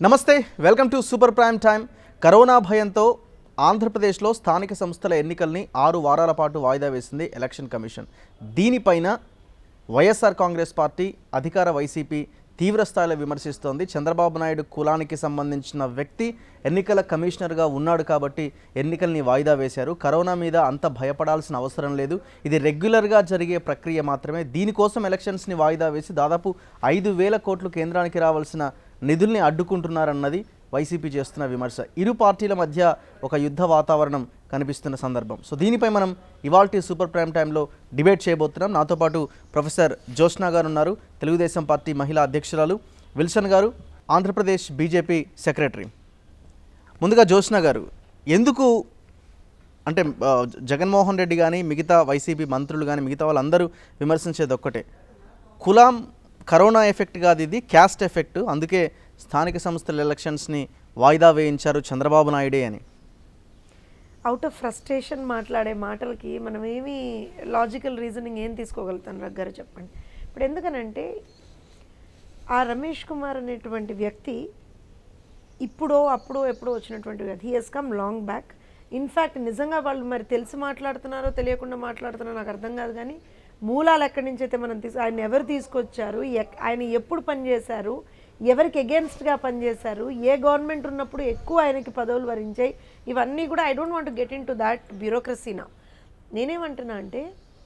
నమస్తే welcome to super prime time corona భయంతో ఆంధ్రప్రదేశ్లో స్థానిక సంస్థల ఎన్నికల్ని ఆరు వారాల పాటు వాయిదా వేసింది ఎలక్షన్ కమిషన్ దీనిపైన వైఎస్ఆర్ కాంగ్రెస్ పార్టీ అధికార వైసీపీ తీవ్ర స్థాయిలో విమర్శిస్తోంది చంద్రబాబు నాయుడు కులానికి సంబంధించిన వ్యక్తి ఎన్నికల కమిషనర్గా ఉన్నాడు కాబట్టి ఎన్నికల్ని వాయిదా వేశారు కరోనా మీద అంత భయపడాల్సిన అవసరం లేదు ఇది రెగ్యులర్గా జరిగే ప్రక్రియ మాత్రమే దీనికోసం ఎలక్షన్స్ని వాయిదా వేసి దాదాపు ఐదు వేల కోట్లు కేంద్రానికి రావాల్సిన నిధుల్ని అడ్డుకుంటున్నారన్నది వైసీపీ చేస్తున్న విమర్శ ఇరు పార్టీల మధ్య ఒక యుద్ధ వాతావరణం కనిపిస్తున్న సందర్భం సో దీనిపై మనం ఇవాల్టి సూపర్ ప్రైమ్ టైంలో డిబేట్ చేయబోతున్నాం నాతో పాటు ప్రొఫెసర్ జోష్నా గారు ఉన్నారు తెలుగుదేశం పార్టీ మహిళా అధ్యక్షురాలు విల్సన్ గారు ఆంధ్రప్రదేశ్ బీజేపీ సెక్రటరీ ముందుగా జోష్నా గారు ఎందుకు అంటే ఆ, జగన్మోహన్ రెడ్డి కానీ మిగతా వైసీపీ మంత్రులు కానీ మిగతా వాళ్ళందరూ విమర్శించేది ఒక్కటే కులాం కరోనా ఎఫెక్ట్ కాదు ఇది క్యాస్ట్ ఎఫెక్ట్ అందుకే స్థానిక సంస్థల ఎలక్షన్స్ని వాయిదా వేయించారు చంద్రబాబు నాయుడే అని అవుట్ ఆఫ్ ఫ్రస్ట్రేషన్ మాట్లాడే మాటలకి మనం ఏమి లాజికల్ రీజనింగ్ ఏం తీసుకోగలుగుతాం రగ్గారు చెప్పండి ఇప్పుడు ఎందుకనంటే ఆ రమేష్ కుమార్ అనేటువంటి వ్యక్తి ఇప్పుడో అప్పుడో ఎప్పుడో వచ్చినటువంటి వ్యక్తి he he's come long back in fact నిజంగా వాళ్ళు మరి తెలిసి మాట్లాడుతున్నారో తెలియకుండా మాట్లాడుతున్నారో నాకు అర్థం కాదు కానీ మూలాలు ఎక్కడి నుంచి అయితే మనం తీసు ఆయన ఎవరు తీసుకొచ్చారు ఎక్- ఆయన ఎప్పుడు పనిచేశారు ఎవరికి ఎగెన్స్ట్గా పనిచేశారు ఏ గవర్నమెంట్ ఉన్నప్పుడు ఎక్కువ ఆయనకి పదవులు వరించాయి ఇవన్నీ కూడా I don't want get in to that బ్యూరోక్రసీనా నేనేమంటున్నా అంటే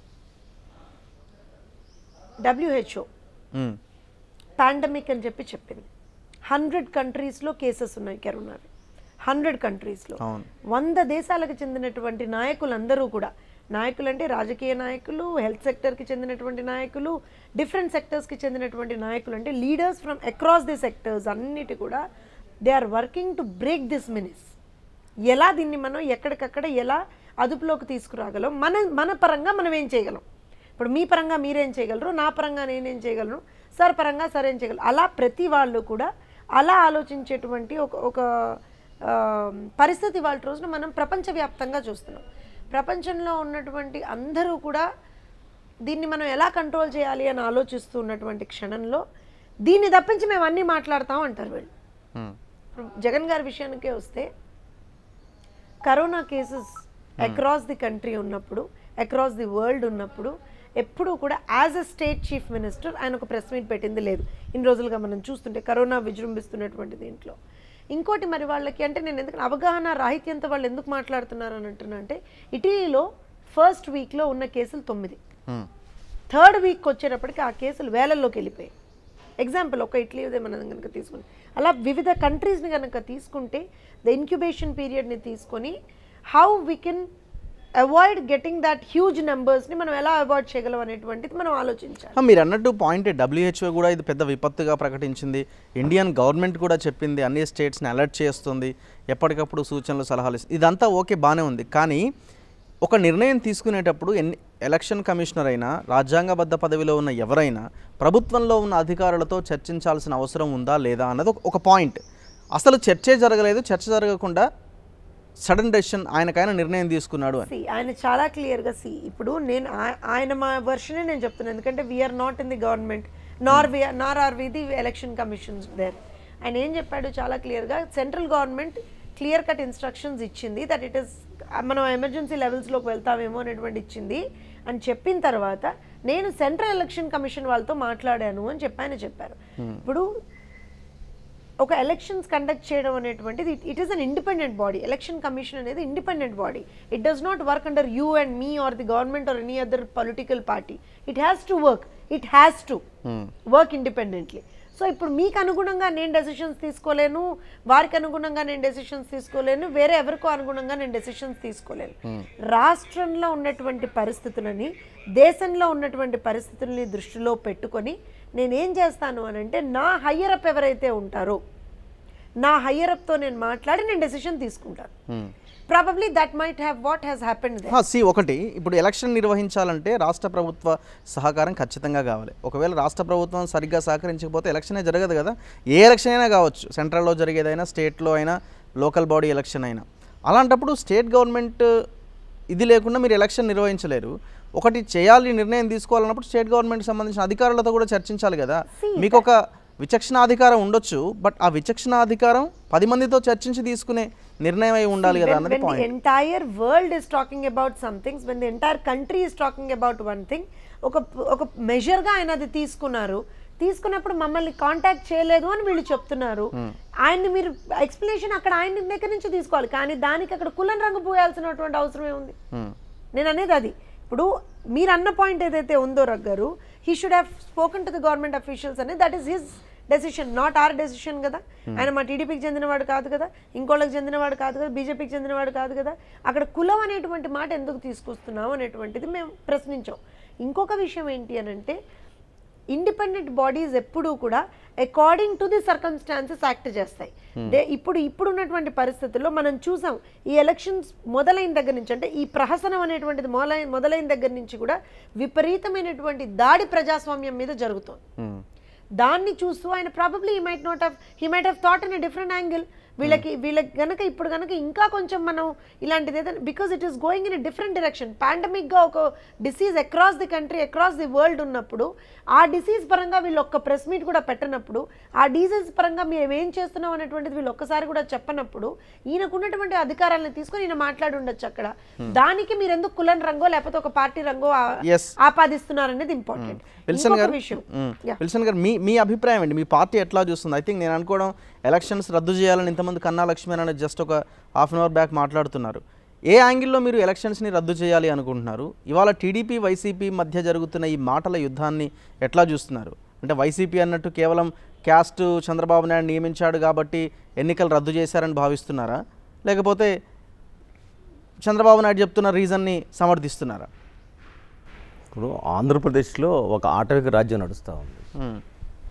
డబ్ల్యూహెచ్ఓ మ్మ్. పాండమిక్ అని చెప్పి చెప్పింది హండ్రెడ్ కంట్రీస్లో కేసెస్ ఉన్నాయి కరోనావి హండ్రెడ్ కంట్రీస్లో అవును వంద దేశాలకు చెందినటువంటి నాయకులందరూ కూడా నాయకులు అంటే రాజకీయ నాయకులు హెల్త్ సెక్టర్కి చెందినటువంటి నాయకులు డిఫరెంట్ సెక్టర్స్కి చెందినటువంటి నాయకులు అంటే leaders from across the sectors అన్నిటి కూడా they are working to break this menace ఎలా దీన్ని మనం ఎక్కడికక్కడ ఎలా అదుపులోకి తీసుకురాగలం మన మన పరంగా మనం ఏం చేయగలం ఇప్పుడు మీ పరంగా మీరేం చేయగలరు నా పరంగా నేనేం చేయగలను సార్ పరంగా సార్ ఏం చేయగలరు అలా ప్రతి వాళ్ళు కూడా అలా ఆలోచించేటువంటి ఒక ఒక ఆ, పరిస్థితి వాళ్ళ రోజున మనం ప్రపంచవ్యాప్తంగా చూస్తున్నాం ప్రపంచంలో ఉన్నటువంటి అందరూ కూడా దీన్ని మనం ఎలా కంట్రోల్ చేయాలి అని ఆలోచిస్తూ ఉన్నటువంటి క్షణంలో దీన్ని తప్పించి మేము అన్నీ మాట్లాడతాం అంటారు వీళ్ళు మ్మ్. ఇప్పుడు జగన్ గారి విషయానికే వస్తే corona cases across the country ఉన్నప్పుడు అక్రాస్ ది వరల్డ్ ఉన్నప్పుడు ఎప్పుడూ కూడా as a state chief minister ఆయన ఒక ప్రెస్ మీట్ పెట్టింది లేదు ఇన్ని రోజులుగా మనం చూస్తుంటే కరోనా విజృంభిస్తున్నటువంటి దీంట్లో ఇంకోటి మరి వాళ్ళకి అంటే నేను ఎందుకంటే అవగాహన రాహిత్యంతో వాళ్ళు ఎందుకు మాట్లాడుతున్నారు అని అంటున్నా అంటే ఇటలీలో ఫస్ట్ వీక్లో ఉన్న కేసులు తొమ్మిది మ్మ్. థర్డ్ వీక్ వచ్చేటప్పటికి ఆ కేసులు వేలల్లోకి వెళ్ళిపోయాయి ఎగ్జాంపుల్ ఒక ఇటలీదే మనం కనుక తీసుకుని అలా వివిధ కంట్రీస్ని కనుక తీసుకుంటే ద ఇన్క్యుబేషన్ పీరియడ్ని తీసుకొని how we can avoid getting that huge నెంబర్స్ని మనం ఎలా అవాయిడ్ చేయగలం అనేటువంటిది మనం ఆలోచించాలి ఆ, మీరు అన్నట్టు పాయింట్ డబ్ల్యూహెచ్ఓ కూడా ఇది పెద్ద విపత్తుగా ప్రకటించింది ఇండియన్ గవర్నమెంట్ కూడా చెప్పింది అన్ని స్టేట్స్ని అలర్ట్ చేస్తుంది ఎప్పటికప్పుడు సూచనలు సలహాలు ఇస్తుంది ఇదంతా ఓకే బాగానే ఉంది కానీ ఒక నిర్ణయం తీసుకునేటప్పుడు ఎన్ని ఎలక్షన్ కమిషనర్ అయినా రాజ్యాంగబద్ధ పదవిలో ఉన్న ఎవరైనా ప్రభుత్వంలో ఉన్న అధికారులతో చర్చించాల్సిన అవసరం ఉందా లేదా అన్నది ఒక- ఒక పాయింట్ అసలు చర్చే జరగలేదు చర్చ జరగకుండా సడన్ డెసిషన్ ఆయనకైనా నిర్ణయం తీసుకున్నాడు అని సి ఆయన చాలా క్లియర్గా సి ఇప్పుడు నేను ఆ- ఆయన మా వర్షనే నేను చెప్తున్నాను ఎందుకంటే we are not in the government nor we nor are we the election commissions there ఆయన ఏం చెప్పాడు చాలా క్లియర్గా central government clear cut instructions ఇచ్చింది దట్ ఇట్ ఇస్ మనం ఎమర్జెన్సీ లెవెల్స్లోకి వెళ్తామేమో అనేటువంటి ఇచ్చింది అని చెప్పిన తర్వాత నేను సెంట్రల్ ఎలక్షన్ కమిషన్ వాళ్ళతో మాట్లాడాను అని చెప్పి ఆయన చెప్పారు ఇప్పుడు ఒక ఎలక్షన్స్ కండక్ట్ చేయడం అనేటువంటిది it is an independent body election commission అనేది independent body it does not work under you and me or the government or any other political party it has to work it has to work independently so ఇప్పుడు మీకు అనుగుణంగా నేను decisions తీసుకోలేను వారికి అనుగుణంగా నేను decisions తీసుకోలేను వేరే ఎవరికో అనుగుణంగా నేను డెసిషన్స్ తీసుకోలేను రాష్ట్రంలో ఉన్నటువంటి పరిస్థితులని దేశంలో ఉన్నటువంటి పరిస్థితుల్ని దృష్టిలో పెట్టుకొని నేనేం చేస్తాను అని అంటే నా హయ్యర్ అప్ ఎవరైతే ఉంటారో నా హయ్యర్ అప్తో నేను మాట్లాడి నేను డెసిషన్ తీసుకుంటాను probably that might have what has happened see ఒకటి ఇప్పుడు ఎలక్షన్ నిర్వహించాలంటే రాష్ట్ర ప్రభుత్వ సహకారం ఖచ్చితంగా కావాలి ఒకవేళ రాష్ట్ర ప్రభుత్వం సరిగ్గా సహకరించకపోతే ఎలక్షనే జరగదు కదా ఏ ఎలక్షన్ అయినా కావచ్చు సెంట్రల్లో జరిగేదైనా స్టేట్లో అయినా లోకల్ బాడీ ఎలక్షన్ అయినా అలాంటప్పుడు స్టేట్ గవర్నమెంట్ ఇది లేకుండా మీరు ఎలక్షన్ నిర్వహించలేరు ఒకటి చేయాలి నిర్ణయం తీసుకోవాలన్నప్పుడు స్టేట్ గవర్నమెంట్ సంబంధించిన అధికారులతో కూడా చర్చించాలి కదా మీకు ఒక విచక్షణాధికారం ఉండొచ్చు బట్ ఆ విచక్షణాధికారం పది మందితో చర్చించి తీసుకునే నిర్ణయం అయి ఉండాలి కదా when, అన్నది when the point entire world is talking about some things when the entire country is talking about one thing ఒక ఒక మెజర్గా ఆయన అది తీసుకున్నారు తీసుకున్నప్పుడు మమ్మల్ని కాంటాక్ట్ చేయలేదు అని వీళ్ళు చెప్తున్నారు ఆయన్ని మీరు ఎక్స్ప్లెనేషన్ అక్కడ ఆయన దగ్గర నుంచి తీసుకోవాలి కానీ దానికి అక్కడ కులం రంగు పోయాల్సినటువంటి అవసరం ఏముంది నేను అనేది అది ఇప్పుడు మీరు అన్న పాయింట్ ఏదైతే ఉందో రగ్గారు he should have spoken to the government officials అనేది that is his decision not our decision కదా ఆయన మా టీడీపీకి చెందినవాడు కాదు కదా ఇంకోళ్ళకి చెందినవాడు కాదు కదా బీజేపీకి చెందినవాడు కాదు కదా అక్కడ కులం అనేటువంటి మాట ఎందుకు తీసుకొస్తున్నాం అనేటువంటిది మేము ప్రశ్నించాం ఇంకొక విషయం ఏంటి అని అంటే ఇండిపెండెంట్ బాడీస్ ఎప్పుడూ కూడా according to the circumstances act చేస్తాయి దే ఇప్పుడు ఇప్పుడు ఉన్నటువంటి పరిస్థితుల్లో మనం చూసాం ఈ ఎలక్షన్స్ మొదలైన దగ్గర నుంచి అంటే ఈ ప్రహసనం అనేటువంటిది మొదలైన మొదలైన దగ్గర నుంచి కూడా విపరీతమైనటువంటి దాడి ప్రజాస్వామ్యం మీద జరుగుతోంది దాన్ని చూస్తూ ఆయన ప్రాబబ్లీ హీ మైట్ నాట్ హ్ he might have thought in a different angle వీళ్ళకి వీళ్ళకి గనక ఇప్పుడు గనక ఇంకా కొంచెం మనం ఇలాంటిది ఏదైనా because it is going in different direction పాండమిక్గా ఒక disease across the country across the world ఉన్నప్పుడు ఆ డిసీజ్ పరంగా వీళ్ళు ఒక్క ప్రెస్ మీట్ కూడా పెట్టనప్పుడు ఆ డిసీజ్ పరంగా మేము ఏం చేస్తున్నాం అనేటువంటిది వీళ్ళు ఒక్కసారి కూడా చెప్పనప్పుడు ఈయనకు ఉన్నటువంటి అధికారాలను తీసుకొని ఈయన మాట్లాడి ఉండొచ్చు అక్కడ దానికి మీరు ఎందుకు కులం రంగో లేకపోతే ఒక పార్టీ రంగో ఆ- Yes. ఆపాదిస్తున్నారు అనేది ఇంపార్టెంట్ విల్సన్ ఇంకొక గారు విషయం మ్మ్. Yeah. విల్సన్ గారు మీ మీ అభిప్రాయం అండి మీ పార్టీ ఎట్లా చూస్తుంది ఐ థింక్ నేను అనుకోవడం ఎలక్షన్స్ రద్దు చేయాలని ఇంతమంది కన్నా లక్ష్మీ అని జస్ట్ ఒక హాఫ్ అన్ అవర్ బ్యాక్ మాట్లాడుతున్నారు ఏ యాంగిల్లో మీరు ఎలక్షన్స్ని రద్దు చేయాలి అనుకుంటున్నారు ఇవాళ టీడీపీ వైసీపీ మధ్య జరుగుతున్న ఈ మాటల యుద్ధాన్ని ఎట్లా చూస్తున్నారు అంటే వైసీపీ అన్నట్టు కేవలం క్యాస్ట్ చంద్రబాబు నాయుడు నియమించాడు కాబట్టి ఎన్నికలు రద్దు చేశారని భావిస్తున్నారా లేకపోతే చంద్రబాబు నాయుడు చెప్తున్న రీజన్ని సమర్థిస్తున్నారా ఇప్పుడు ఆంధ్రప్రదేశ్లో ఒక ఆటవిక రాజ్యం నడుస్తూ ఉంది మ్మ్.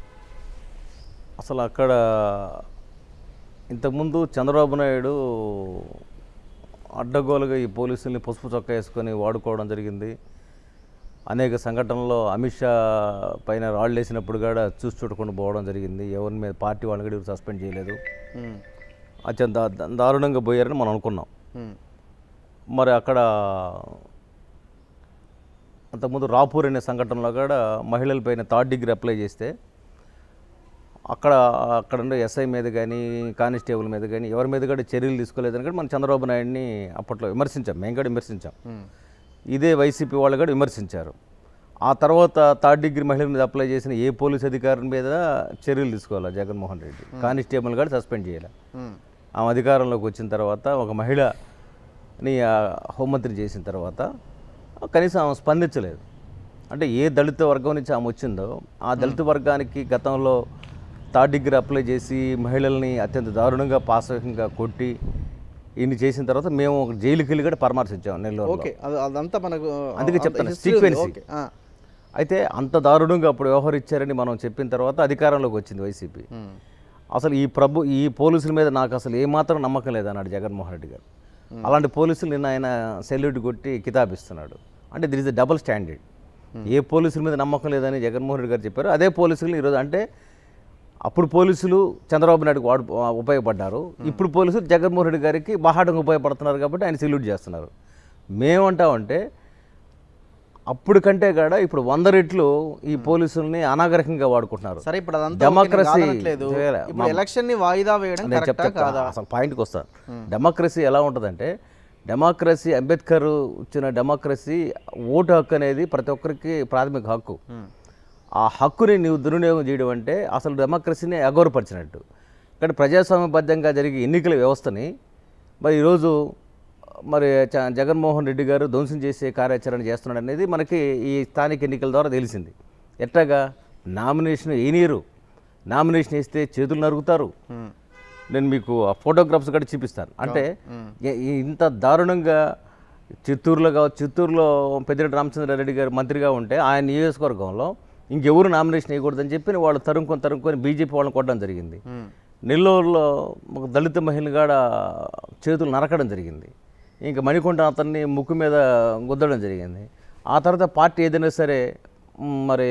అసలు అక్కడ ఇంతకుముందు చంద్రబాబు నాయుడు అడ్డగోలుగా ఈ పోలీసుల్ని పసుపు చొక్కా వేసుకొని వాడుకోవడం జరిగింది అనేక సంఘటనల్లో అమిత్ షా పైన రాళ్ళు వేసినప్పుడు కూడా చూసి చూడకుండా పోవడం జరిగింది ఎవరి మీద పార్టీ వాళ్ళని కూడా ఎవరు సస్పెండ్ చేయలేదు మ్మ్. అత్యంత దా- దారుణంగా పోయారని మనం అనుకున్నాం మ్మ్. మరి అక్కడ అంతకుముందు రాపూర్ అనే సంఘటనలో కూడా మహిళలపైన థర్డ్ డిగ్రీ అప్లై చేస్తే అక్కడ అక్కడ ఉండే ఎస్ఐ మీద కానీ కానిస్టేబుల్ మీద కానీ ఎవరి మీద కూడా చర్యలు తీసుకోలేదని కూడా మనం చంద్రబాబు నాయుడిని అప్పట్లో విమర్శించాం మేము కూడా విమర్శించాం ఇదే వైసీపీ వాళ్ళు కూడా విమర్శించారు ఆ తర్వాత థర్డ్ డిగ్రీ మహిళల మీద అప్లై చేసిన ఏ పోలీస్ అధికారి మీద చర్యలు తీసుకోవాలి జగన్మోహన్ రెడ్డి కానిస్టేబుల్ కూడా సస్పెండ్ చేయాలి మ్మ్. ఆమె అధికారంలోకి వచ్చిన తర్వాత ఒక మహిళని ఆ, హోంమంత్రి చేసిన తర్వాత కనీసం ఆమె స్పందించలేదు అంటే ఏ దళిత వర్గం నుంచి ఆమె వచ్చిందో ఆ దళిత వర్గానికి గతంలో థర్డ్ డిగ్రీ అప్లై చేసి మహిళల్ని అత్యంత దారుణంగా పాశవికంగా కొట్టి ఇన్ని చేసిన తర్వాత మేము ఒక జైలుకి వెళ్ళి కూడా పరామర్శించాం నెల్లూరు ఓకే అది అదంతా మనకు అందుకే అంత చెప్తాను, history ఉంది. sequence. ఓకే ఆ. అయితే అంత దారుణంగా అప్పుడు వ్యవహరించారని మనం చెప్పిన తర్వాత అధికారంలోకి వచ్చింది వైసీపీ మ్మ్. అసలు ఈ ప్రభు ఈ పోలీసుల మీద నాకు అసలు ఏమాత్రం నమ్మకం లేదన్నాడు జగన్మోహన్ రెడ్డి గారు అలాంటి పోలీసులు నిన్న ఆయన సెల్యూట్ కొట్టి కితాబిస్తున్నాడు అంటే there is the double standard ఏ పోలీసుల మీద నమ్మకం లేదని జగన్మోహన్ రెడ్డి గారు చెప్పారు అదే పోలీసులు ఈరోజు అంటే అప్పుడు పోలీసులు చంద్రబాబు నాయుడుకి వాడు ఉపయోగపడ్డారు ఇప్పుడు పోలీసులు జగన్మోహన్ రెడ్డి గారికి బాహాటంగా ఉపయోగపడుతున్నారు కాబట్టి ఆయన సెల్యూట్ చేస్తున్నారు మేమంటామంటే అప్పుడు కంటే కూడా ఇప్పుడు వంద రెట్లు ఈ పోలీసుల్ని అనాగరికంగా వాడుకుంటున్నారు సరే ఇప్పుడు అదంతా డెమోక్రసీ కాదనట్లేదు చేయాలి. ఇప్పుడు ఎలక్షన్ ని వాయిదా వేయడం నేను కరెక్టా చెప్తా కాదా అసలు పాయింట్కి వస్తాను డెమోక్రసీ ఎలా ఉంటుందంటే డెమోక్రసీ అంబేద్కర్ ఇచ్చిన డెమోక్రసీ ఓటు హక్కు అనేది ప్రతి ఒక్కరికి ప్రాథమిక హక్కు ఆ హక్కుని నీవు దుర్వినియోగం చేయడం అంటే అసలు డెమోక్రసీని అగౌరవపరిచినట్టు కానీ ప్రజాస్వామ్యబద్ధంగా జరిగే ఎన్నికల వ్యవస్థని మరి ఈరోజు మరి చ- జగన్మోహన్ రెడ్డి గారు ధ్వంసం చేసే కార్యాచరణ చేస్తున్నాడు అనేది మనకి ఈ స్థానిక ఎన్నికల ద్వారా తెలిసింది ఎట్లాగా నామినేషన్ వేయనీయరు నామినేషన్ వేస్తే చేతులు నరుగుతారు నేను మీకు ఆ ఫోటోగ్రాఫ్స్ కూడా చూపిస్తాను అంటే ఎ- ఈ ఇంత దారుణంగా చిత్తూరులో కావచ్చు చిత్తూరులో పెద్దిరెడ్డి రామచంద్రారెడ్డి గారు మంత్రిగా ఉంటే ఆయన నియోజకవర్గంలో ఇంకెవరు నామినేషన్ వేయకూడదని చెప్పి వాళ్ళు తరుముకొని తరుముకొని బీజేపీ వాళ్ళని కొట్టడం జరిగింది నెల్లూరులో ఒక దళిత మహిళ కాడ చేతులు నరకడం జరిగింది ఇంకా మణికొండ అతన్ని ముక్కు మీద గుద్దడం జరిగింది ఆ తర్వాత పార్టీ ఏదైనా సరే మ్, మరి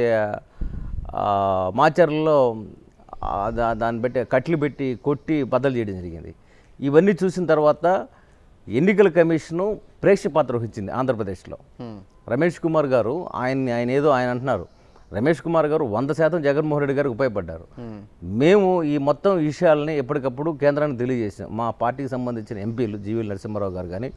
ఆ, మాచర్లలో ఆ, దా- దాన్ని పెట్టి కట్లు పెట్టి కొట్టి బద్దలు చేయడం జరిగింది ఇవన్నీ చూసిన తర్వాత ఎన్నికల కమిషను ప్రేక్ష పాత్ర వహించింది ఆంధ్రప్రదేశ్లో రమేష్ కుమార్ గారు ఆయన్ని ఆయన ఏదో ఆయన అంటున్నారు రమేష్ కుమార్ గారు వంద శాతం జగన్మోహన్ రెడ్డి గారికి ఉపయోగపడ్డారు మేము ఈ మొత్తం విషయాలని ఎప్పటికప్పుడు కేంద్రానికి తెలియజేసాం మా పార్టీకి సంబంధించిన ఎంపీలు జీవీఎల్ నరసింహారావు గారు కానీ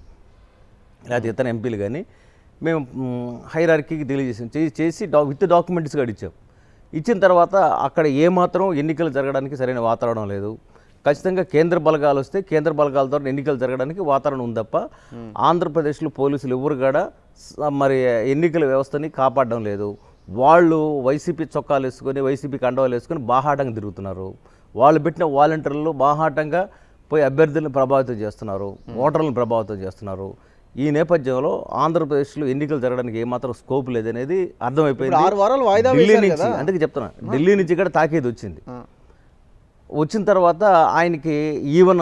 లేకపోతే ఇతర ఎంపీలు కానీ మేము హైరార్కీకి తెలియజేసాం చేసి చేసి డా విత్ డాక్యుమెంట్స్ కూడా ఇచ్చాం ఇచ్చిన తర్వాత అక్కడ ఏమాత్రం ఎన్నికలు జరగడానికి సరైన వాతావరణం లేదు ఖచ్చితంగా కేంద్ర బలగాలు వస్తే కేంద్ర బలగాల ద్వారా ఎన్నికలు జరగడానికి వాతావరణం ఉంది తప్ప ఆంధ్రప్రదేశ్లో పోలీసులు ఎవరు కూడా స- మరి ఎన్నికల వ్యవస్థని కాపాడడం లేదు వాళ్ళు వైసీపీ చొక్కాలు వేసుకొని వైసీపీ కండవాలు వేసుకొని బాహాటంగా తిరుగుతున్నారు వాళ్ళు పెట్టిన వాలంటీర్లు బాహాటంగా పోయి అభ్యర్థులను ప్రభావితం చేస్తున్నారు ఓటర్లను ప్రభావితం చేస్తున్నారు ఈ నేపథ్యంలో ఆంధ్రప్రదేశ్లో ఎన్నికలు జరగడానికి ఏమాత్రం స్కోప్ లేదనేది అర్థమైపోయింది ఇప్పుడు ఆరు వారాలు వాయిదా ఢిల్లీ వేశారు నుంచి కదా. అందుకే చెప్తున్నా ఢిల్లీ నుంచి కూడా తాకేది వచ్చింది ఆ. వచ్చిన తర్వాత ఆయనకి ఈవెన్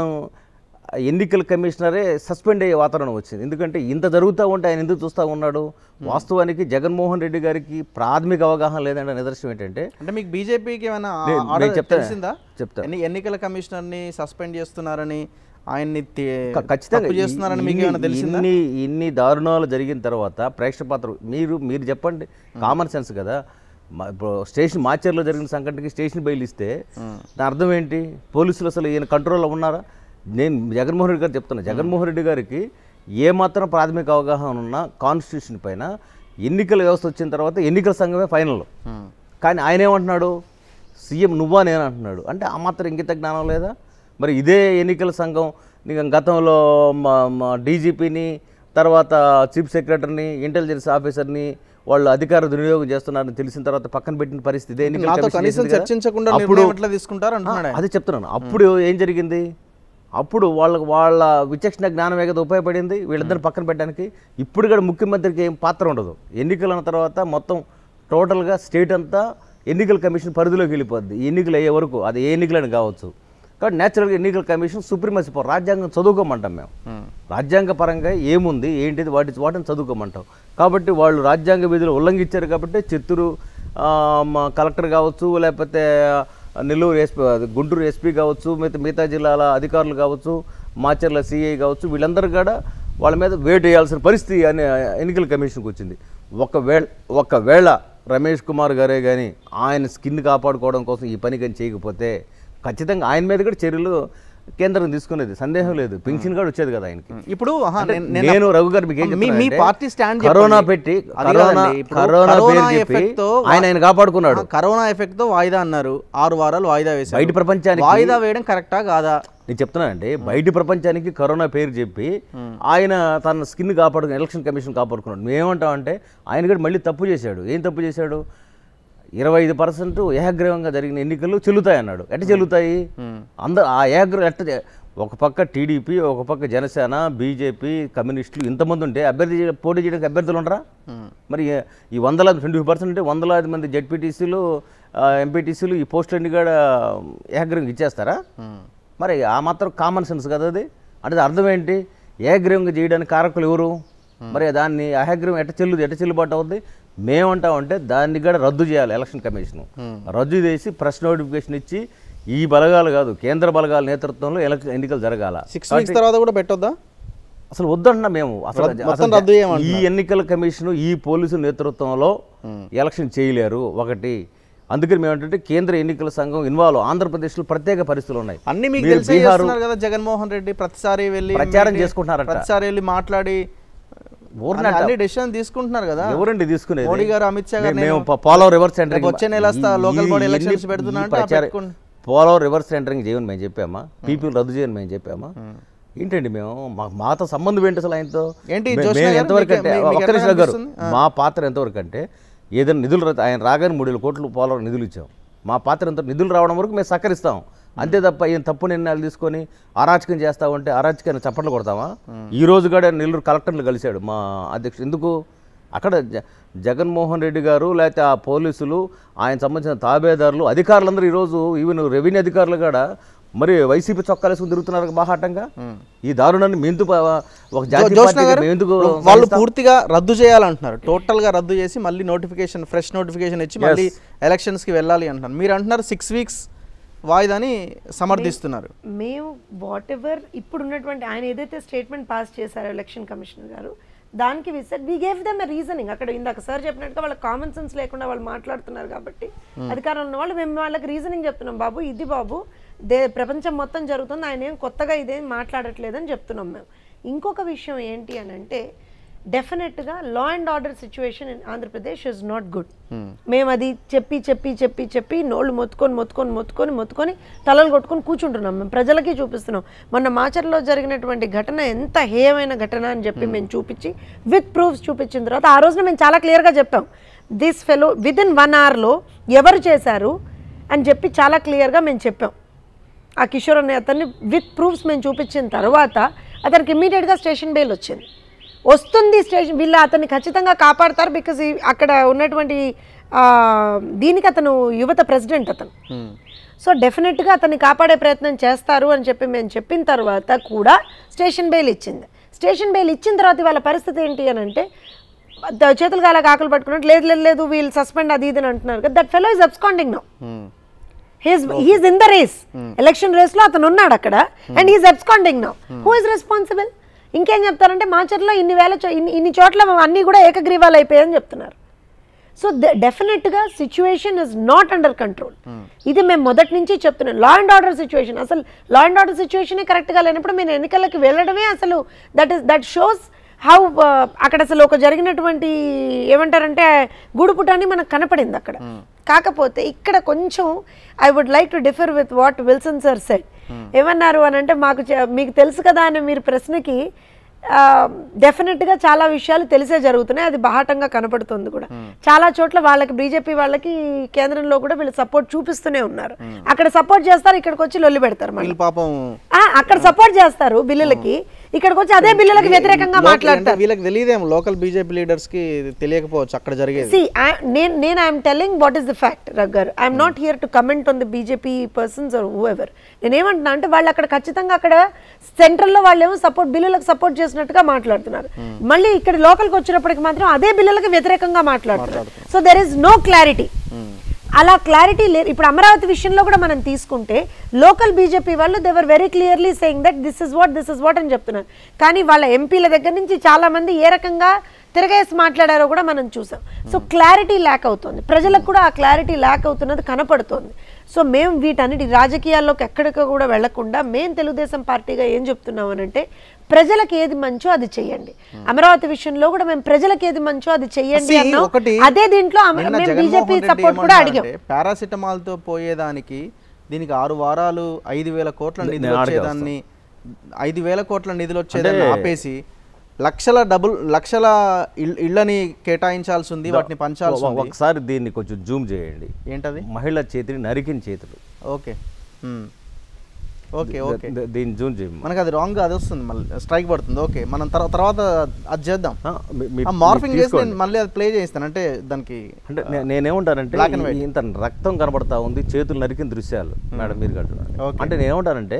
ఎన్నికల కమిషనరే సస్పెండ్ అయ్యే వాతావరణం వచ్చింది ఎందుకంటే ఇంత జరుగుతూ ఉంటే ఆయన ఎందుకు చూస్తూ ఉన్నాడు వాస్తవానికి జగన్మోహన్ రెడ్డి గారికి ప్రాథమిక అవగాహన లేదంటే నిదర్శనం ఏంటంటే అంటే మీకు బీజేపీకి ఏమైనా నేను- ఆర్డర్ నేను చెప్తా- తెలిసిందా చెప్తా. ఎన్ని ఎన్నికల కమిషనర్ని సస్పెండ్ చేస్తున్నారని ఆయన్ని తే- క- ఖచ్చితంగా తప్పు చేస్తున్నారని మీకు ఇన్ని- ఏమైనా తెలిసిందా ఇన్ని ఇన్ని దారుణాలు జరిగిన తర్వాత ప్రేక్షక పాత్ర మీరు మీరు చెప్పండి కామన్ సెన్స్ కదా మా- ఇప్పుడు స్టేషన్ మాచర్లో జరిగిన సంఘటనకి స్టేషన్ బెయిల్ ఇస్తే దాని అర్థం ఏంటి పోలీసులు అసలు ఈయన కంట్రోల్లో ఉన్నారా నేను జగన్మోహన్ రెడ్డి గారు చెప్తున్నా జగన్మోహన్ రెడ్డి గారికి ఏమాత్రం ప్రాథమిక అవగాహన ఉన్న కాన్స్టిట్యూషన్ పైన ఎన్నికల వ్యవస్థ వచ్చిన తర్వాత ఎన్నికల సంఘమే ఫైనల్ ఉమ్. కానీ ఆయన ఏమంటున్నాడు సీఎం నువ్వా నేను అంటున్నాడు అంటే ఆ మాత్రం ఇంగిత జ్ఞానం లేదా మరి ఇదే ఎన్నికల సంఘం నీకు గతంలో మా మా డీజీపీని తర్వాత చీఫ్ సెక్రటరీని ఇంటెలిజెన్స్ ఆఫీసర్ని వాళ్ళు అధికార దుర్వినియోగం చేస్తున్నారని తెలిసిన తర్వాత పక్కన పెట్టిన పరిస్థితి ఇదే ఎన్నికల నాతో కమిషన్ కనీసం చేసింది కదా. చర్చించకుండా అప్పుడు నిర్ణయం ఎట్లా తీసుకుంటారు అంటున్నాడు ఆయన. అది చెప్తున్నాను అప్పుడు ఏం జరిగింది అప్పుడు వాళ్ళ వాళ్ళ విచక్షణ జ్ఞానమే కదా ఉపయోగపడింది వీళ్ళిద్దరిని పక్కన పెట్టడానికి ఇప్పుడు కూడా ముఖ్యమంత్రికి ఏం పాత్ర ఉండదు ఎన్నికలు అన్న తర్వాత మొత్తం టోటల్గా స్టేట్ అంతా ఎన్నికల కమిషన్ పరిధిలోకి వెళ్ళిపోద్ది ఈ ఎన్నికలు అయ్యే వరకు అది ఏ ఎన్నికలని కావచ్చు కాబట్టి న్యాచురల్గా ఎన్నికల కమిషన్ సుప్రీమసీ పవర్ రాజ్యాంగం చదువుకోమంటాం మేము రాజ్యాంగ పరంగా ఏముంది ఏంటిది వాటి వాటిని చదువుకోమంటాం కాబట్టి వాళ్ళు రాజ్యాంగ విధులు ఉల్లంఘించారు కాబట్టి చిత్తూరు ఆ, మా కలెక్టర్ కావచ్చు లేకపోతే నెల్లూరు ఎస్పీ అది గుంటూరు ఎస్పీ కావచ్చు మిగతా మిగతా జిల్లాల అధికారులు కావచ్చు మాచర్ల సిఐ కావచ్చు వీళ్ళందరూ కూడా వాళ్ళ మీద వేటు వేయాల్సిన పరిస్థితి అని ఎన్నికల కమిషన్కి వచ్చింది ఒకవేళ ఒకవేళ రమేష్ కుమార్ గారే కానీ ఆయన స్కిన్ కాపాడుకోవడం కోసం ఈ పని కానీ చేయకపోతే ఖచ్చితంగా ఆయన మీద కూడా చర్యలు కేంద్రం తీసుకునేది సందేహం లేదు పెన్షన్ కూడా వచ్చేది కదా ఆయనకి ఇప్పుడు ఆహా, అంటే నేను- నేను- నేను రఘు గారు మీకు ఏం మీ- మీ చెప్తున్నానంటే, పార్టీ స్టాండ్ కరోనా చెప్పండి. పెట్టి అది కరోనా కాదండి, ఇప్పుడు కరోనా కరోనా పేరు చెప్పి ఎఫెక్ట్ తో ఆయన ఆయన కాపాడుకున్నాడు ఆ, కరోనా ఎఫెక్ట్ తో వాయిదా అన్నారు ఆరు వారాలు వాయిదా వేశారు బయట ప్రపంచానికి వాయిదా వేయడం కరెక్టా కాదా నేను చెప్తున్నానండి బయట ప్రపంచానికి కరోనా పేరు చెప్పి ఆయన తన స్కిన్ కాపాడుకుని ఎలక్షన్ కమిషన్ కాపాడుకున్నాడు మేమేమంటామంటే ఆయన కూడా మళ్ళీ తప్పు చేశాడు ఏం తప్పు చేశాడు ఇరవై ఐదు పర్సెంట్ ఏకగ్రీవంగా జరిగిన ఎన్నికలు చెల్లుతాయి అన్నాడు ఎట్ట చెల్లుతాయి అందరు ఆ ఏకగ్ర ఎట్ట చే- ఒక పక్క టీడీపీ ఒక పక్క జనసేన బీజేపీ కమ్యూనిస్టులు ఇంతమంది ఉంటే అభ్యర్థి చే- పోటీ చేయడానికి అభ్యర్థులు ఉండరా మరి ఈ- ఈ వందలాది ట్వంటీ పర్సెంట్ అంటే వందలాది మంది జెడ్పీటీసీలు ఎంపీటీసీలు ఈ పోస్టులన్నీ కూడా ఏకగ్రీవంగా ఇచ్చేస్తారా మరి ఆ మాత్రం కామన్ సెన్స్ కదా అది అంటే అర్థం ఏంటి ఏకగ్రీవంగా చేయడానికి కారకులు ఎవరు మరి దాన్ని అహగ్రీవం ఎట్ట చెల్లు ఎట్ట చెల్లుబాటు అవుద్ది మేమంటామంటే దాన్ని కూడా రద్దు చేయాలి ఎలక్షన్ కమిషన్ రద్దు చేసి ప్రెస్ నోటిఫికేషన్ ఇచ్చి ఈ బలగాలు కాదు కేంద్ర బలగాల నేతృత్వంలో ఎలక్- ఎన్నికలు జరగాల సిక్స్ వీక్స్ తర్వాత కూడా పెట్టొద్దా అసలు వద్దంటున్నా మేము అసలు మొత్తం అసలు రద్దు ఈ చేయమంటున్నారు. ఎన్నికల కమిషన్ ఈ పోలీసు నేతృత్వంలో ఎలక్షన్ చేయలేరు ఒకటి అందుకని మేము ఏంటంటే కేంద్ర ఎన్నికల సంఘం ఇన్వాల్వ్ ఆంధ్రప్రదేశ్లో ప్రత్యేక పరిస్థితులు ఉన్నాయి అన్ని మీకు మీరు తెలిసే బీహారు చేస్తున్నారు కదా జగన్మోహన్ రెడ్డి ప్రతిసారి వెళ్ళి ప్రచారం మీటి- చేసుకుంటున్నారట. ప్రతిసారి వెళ్ళి మాట్లాడి ఊరినే అన్ని- అన్ని డెసిషన్ తీసుకుంటున్నారు కదా ఎవరండి తీసుకునేది మోడీ గారు అమిత్ షా గారు మేము- మేము నేను ప- పోలవరం రివర్స్ సెంటరింగ్ రేపు వచ్చే నెల వస్తా, లోకల్ బాడీ ఎలక్షన్స్ పెడుతున్నా అంటే ఆ పెట్టుకోండి. పోలవరం రివర్స్ సెంటరింగ్ చేయమని మేము చెప్పామా పీపీలు రద్దు చేయని మేము చెప్పామా ఏంటండి మేము మా మాతో సంబంధం ఏంటి అసలు ఆయనతో ఏంటి, మే- జోష్నా మేము గారు, ఎంతవరకు మీకు- అంటే మీ- మీకు ఒక్క ఎట్లా నిమిషం గారు కనిపిస్తుంది? మా పాత్ర ఎంతవరకు అంటే ఏదైనా నిధులు రా- ఆయన రాగానే మూడు వేల కోట్లు పోలవరం నిధులు ఇచ్చాం మా పాత్ర ఎంత నిధులు రావడం వరకు మేము సహకరిస్తాం అంతే తప్ప ఈయన తప్పు నిర్ణయాలు తీసుకొని అరాచకం చేస్తా ఉంటే అరాచకాన్ని చప్పట్లు కొడతామా ఈ రోజు కూడా నెల్లూరు కలెక్టర్లు కలిశాడు మా అధ్యక్షుడు ఎందుకు అక్కడ జ- జగన్మోహన్ రెడ్డి గారు లేకపోతే ఆ పోలీసులు ఆయన సంబంధించిన తాబేదారులు అధికారులందరూ ఈరోజు ఈవెన్ రెవెన్యూ అధికారులు కూడా మరి వైసీపీ చొక్కాలు వేసుకుని తిరుగుతున్నారు బాహాటంగా ఈ దారుణాన్ని మెంతు ఒక జాతీయ జోష్నా పార్టీగా గారు మేము ఎందుకు వాళ్ళు సహిస్తాం? పూర్తిగా రద్దు చేయాలంటున్నారు టోటల్ గా రద్దు చేసి మళ్ళీ నోటిఫికేషన్ ఫ్రెష్ నోటిఫికేషన్ ఇచ్చి మళ్ళీ ఎలక్షన్స్ కి వెళ్ళాలి అంటున్నారు మీరు అంటున్నారు సిక్స్ వీక్స్ వాయిదాని సమర్థిస్తున్నారు మేము వాట్ ఎవర్ ఇప్పుడు ఉన్నటువంటి ఆయన ఏదైతే స్టేట్మెంట్ పాస్ చేశారో ఎలక్షన్ కమిషనర్ గారు దానికి we said we gave them a reasoning అక్కడ ఇందాక సార్ చెప్పినట్టుగా వాళ్ళకి కామన్ సెన్స్ లేకుండా వాళ్ళు మాట్లాడుతున్నారు కాబట్టి అధికారంలో ఉన్న వాళ్ళు మేము వాళ్ళకి రీజనింగ్ చెప్తున్నాం బాబు ఇది బాబు దే ప్రపంచం మొత్తం జరుగుతుంది ఆయన ఏం కొత్తగా ఇదేం మాట్లాడట్లేదని చెప్తున్నాం మేము ఇంకొక విషయం ఏంటి అని అంటే డెఫినెట్గా law and order situation in Andhra Pradesh is not good మేము అది చెప్పి చెప్పి చెప్పి చెప్పి నోళ్ళు మొత్తుకొని మొత్తుకొని మొత్తుకొని మొత్తుకొని తలలు కొట్టుకొని కూర్చుంటున్నాం మేము ప్రజలకి చూపిస్తున్నాం మొన్న మాచర్లో జరిగినటువంటి ఘటన ఎంత హేయమైన ఘటన అని చెప్పి మేము చూపించి విత్ ప్రూఫ్స్ చూపించిన తర్వాత ఆ రోజున మేము చాలా క్లియర్గా చెప్పాం this fellow with in one అవర్లో ఎవరు చేశారు అని చెప్పి చాలా క్లియర్గా మేము చెప్పాం ఆ కిషోర్ అనే అతన్ని విత్ ప్రూఫ్స్ మేము చూపించిన తర్వాత అతనికి ఇమ్మీడియట్గా స్టేషన్ బెయిల్ వచ్చింది వస్తుంది స్టేషన్ వీళ్ళు అతన్ని ఖచ్చితంగా కాపాడతారు బికాజ్ అక్కడ ఉన్నటువంటి ఆ, దీనికి అతను యువత ప్రెసిడెంట్ అతను సో డెఫినెట్గా అతన్ని కాపాడే ప్రయత్నం చేస్తారు అని చెప్పి మేము చెప్పిన తర్వాత కూడా స్టేషన్ బెయిల్ ఇచ్చింది స్టేషన్ బెయిల్ ఇచ్చిన తర్వాత వాళ్ళ పరిస్థితి ఏంటి అని అంటే ద- చేతులు కాల కాకులు పట్టుకున్నట్టు లేదు లేదు లేదు వీళ్ళు సస్పెండ్ అది ఇది అని అంటున్నారు కదా that fellow is absconding now he's he's in the race election race లో అతను ఉన్నాడు అక్కడ and he's absconding now who is responsible ఇంకేం చెప్తారంటే మాచర్లో ఇన్ని వేల చో- ఇన్ని ఇన్ని చోట్ల అన్నీ కూడా ఏకగ్రీవాలు అయిపోయాయని చెప్తున్నారు సో డెఫినెట్గా situation is not under control ఇది మేము మొదటి నుంచి చెప్తున్నాం లా అండ్ ఆర్డర్ సిచ్యువేషన్ అసలు లా అండ్ ఆర్డర్ సిచ్యువేషనే కరెక్ట్గా లేనప్పుడు మేము ఎన్నికలకి వెళ్ళడమే అసలు that is that shows how అక్కడ అసలు ఒక జరిగినటువంటి ఏమంటారంటే గూడుపుటాన్ని మనకు కనపడింది అక్కడ కాకపోతే ఇక్కడ కొంచెం I would like to differ with what Wilson sir said ఏమన్నారు అని అంటే మాకు చె- మీకు తెలుసు కదా అని మీరు ప్రశ్నకి డెఫినెట్గా చాలా విషయాలు తెలిసే జరుగుతున్నాయి అది బాహాటంగా కనపడుతుంది కూడా చాలా చోట్ల వాళ్ళకి బీజేపీ వాళ్ళకి కేంద్రంలో కూడా వీళ్ళు సపోర్ట్ చూపిస్తూనే ఉన్నారు అక్కడ సపోర్ట్ చేస్తారు ఇక్కడికి వచ్చి లొల్లి పెడతారు మళ్ళీ వీళ్ళు పాపం ఆ, అక్కడ సపోర్ట్ చేస్తారు బిల్లులకి ఇక్కడికి వచ్చి అదే బిల్లులకు వ్యతిరేకంగా లోకల్- మాట్లాడతారు అంటే వీళ్ళకి తెలియదేమో లోకల్ బీజేపీ లీడర్స్ కి తెలియకపోవచ్చు అక్కడ జరిగేది సి నేను నేను I'm telling what is the fact రగ్గర్ I'm not here to comment on the BJP persons or whoever నేనేమంటున్నా అంటే వాళ్ళు అక్కడ ఖచ్చితంగా అక్కడ సెంట్రల్లో వాళ్ళు ఏమో సపోర్ట్ బిల్లులకు సపోర్ట్ చేసినట్టుగా మాట్లాడుతున్నారు మళ్ళీ ఇక్కడ లోకల్కి వచ్చినప్పటికి మాత్రం అదే బిల్లులకు వ్యతిరేకంగా మాట్లాడుతున్నారు so there is no clarity అలా క్లారిటీ లేదు ఇప్పుడు అమరావతి విషయంలో కూడా మనం తీసుకుంటే లోకల్ బీజేపీ వాళ్ళు they're very clearly saying that this is what this is what అని చెప్తున్నారు కానీ వాళ్ళ ఎంపీల దగ్గర నుంచి చాలా మంది ఏ రకంగా తిరగేసి మాట్లాడారో కూడా మనం చూసాం సో క్లారిటీ ల్యాక్ అవుతుంది ప్రజలకు కూడా ఆ క్లారిటీ ల్యాక్ అవుతున్నది కనపడుతోంది సో మేము వీటన్నిటి రాజకీయాల్లోకి ఎక్కడికి కూడా వెళ్లకుండా మేము తెలుగుదేశం పార్టీగా ఏం చెప్తున్నాం అంటే ప్రజలకు ఏది మంచో అది చెయ్యండి అమరావతి విషయంలో కూడా మేము ప్రజలకు ఏది మంచో అది చెయ్యండి See, అన్నాం ఒకటి అదే దీంట్లో అమ- నిన్న మేము జగన్మోహన్ బీజేపీ రెడ్డి సపోర్ట్ కూడా అడిగాం ఏమంటున్నారంటే, పారాసిటమాల్ తో పోయేదానికి దీనికి ఆరు వారాలు ఐదు వేల కోట్ల నే- నిధులు నేను అడిగే వచ్చేదాన్ని ఐదు వేల కోట్ల నిధులు వచ్చేదాన్ని ఆపేసి లక్షల డబుల్ లక్షల ఇల్- ఇళ్ళని కేటాయించాల్సి ఉంది వాటిని పంచాల్సి ఒక- ఉంది ఒకసారి దీన్ని కొంచెం జూమ్ చేయండి ఏంటది మహిళ చేతిని నరికిన చేతులు ఓకే మ్మ్. ఓకే ఓకే ద- దీన్ని జూమ్ చేయండి మనకి అది రాంగ్ అది వస్తుంది మళ్ళీ స్ట్రైక్ పడుతుంది ఓకే మనం తర్వా- తర్వాత అది చేద్దాం ఆ, మీ- మీ- ఆ మార్ఫింగ్ మీరు చేసి తీసుకోండి. నేను మళ్ళీ అది ప్లే చేస్తాను అంటే దానికి అంటే నే- నేనేమంటానంటే Black and white. ఈ- ఇంత రక్తం కనబడతా ఉంది చేతులు నరికిన దృశ్యాలు మేడం మీరు కట్టున్నారు Okay. అంటే నేనేమంటానంటే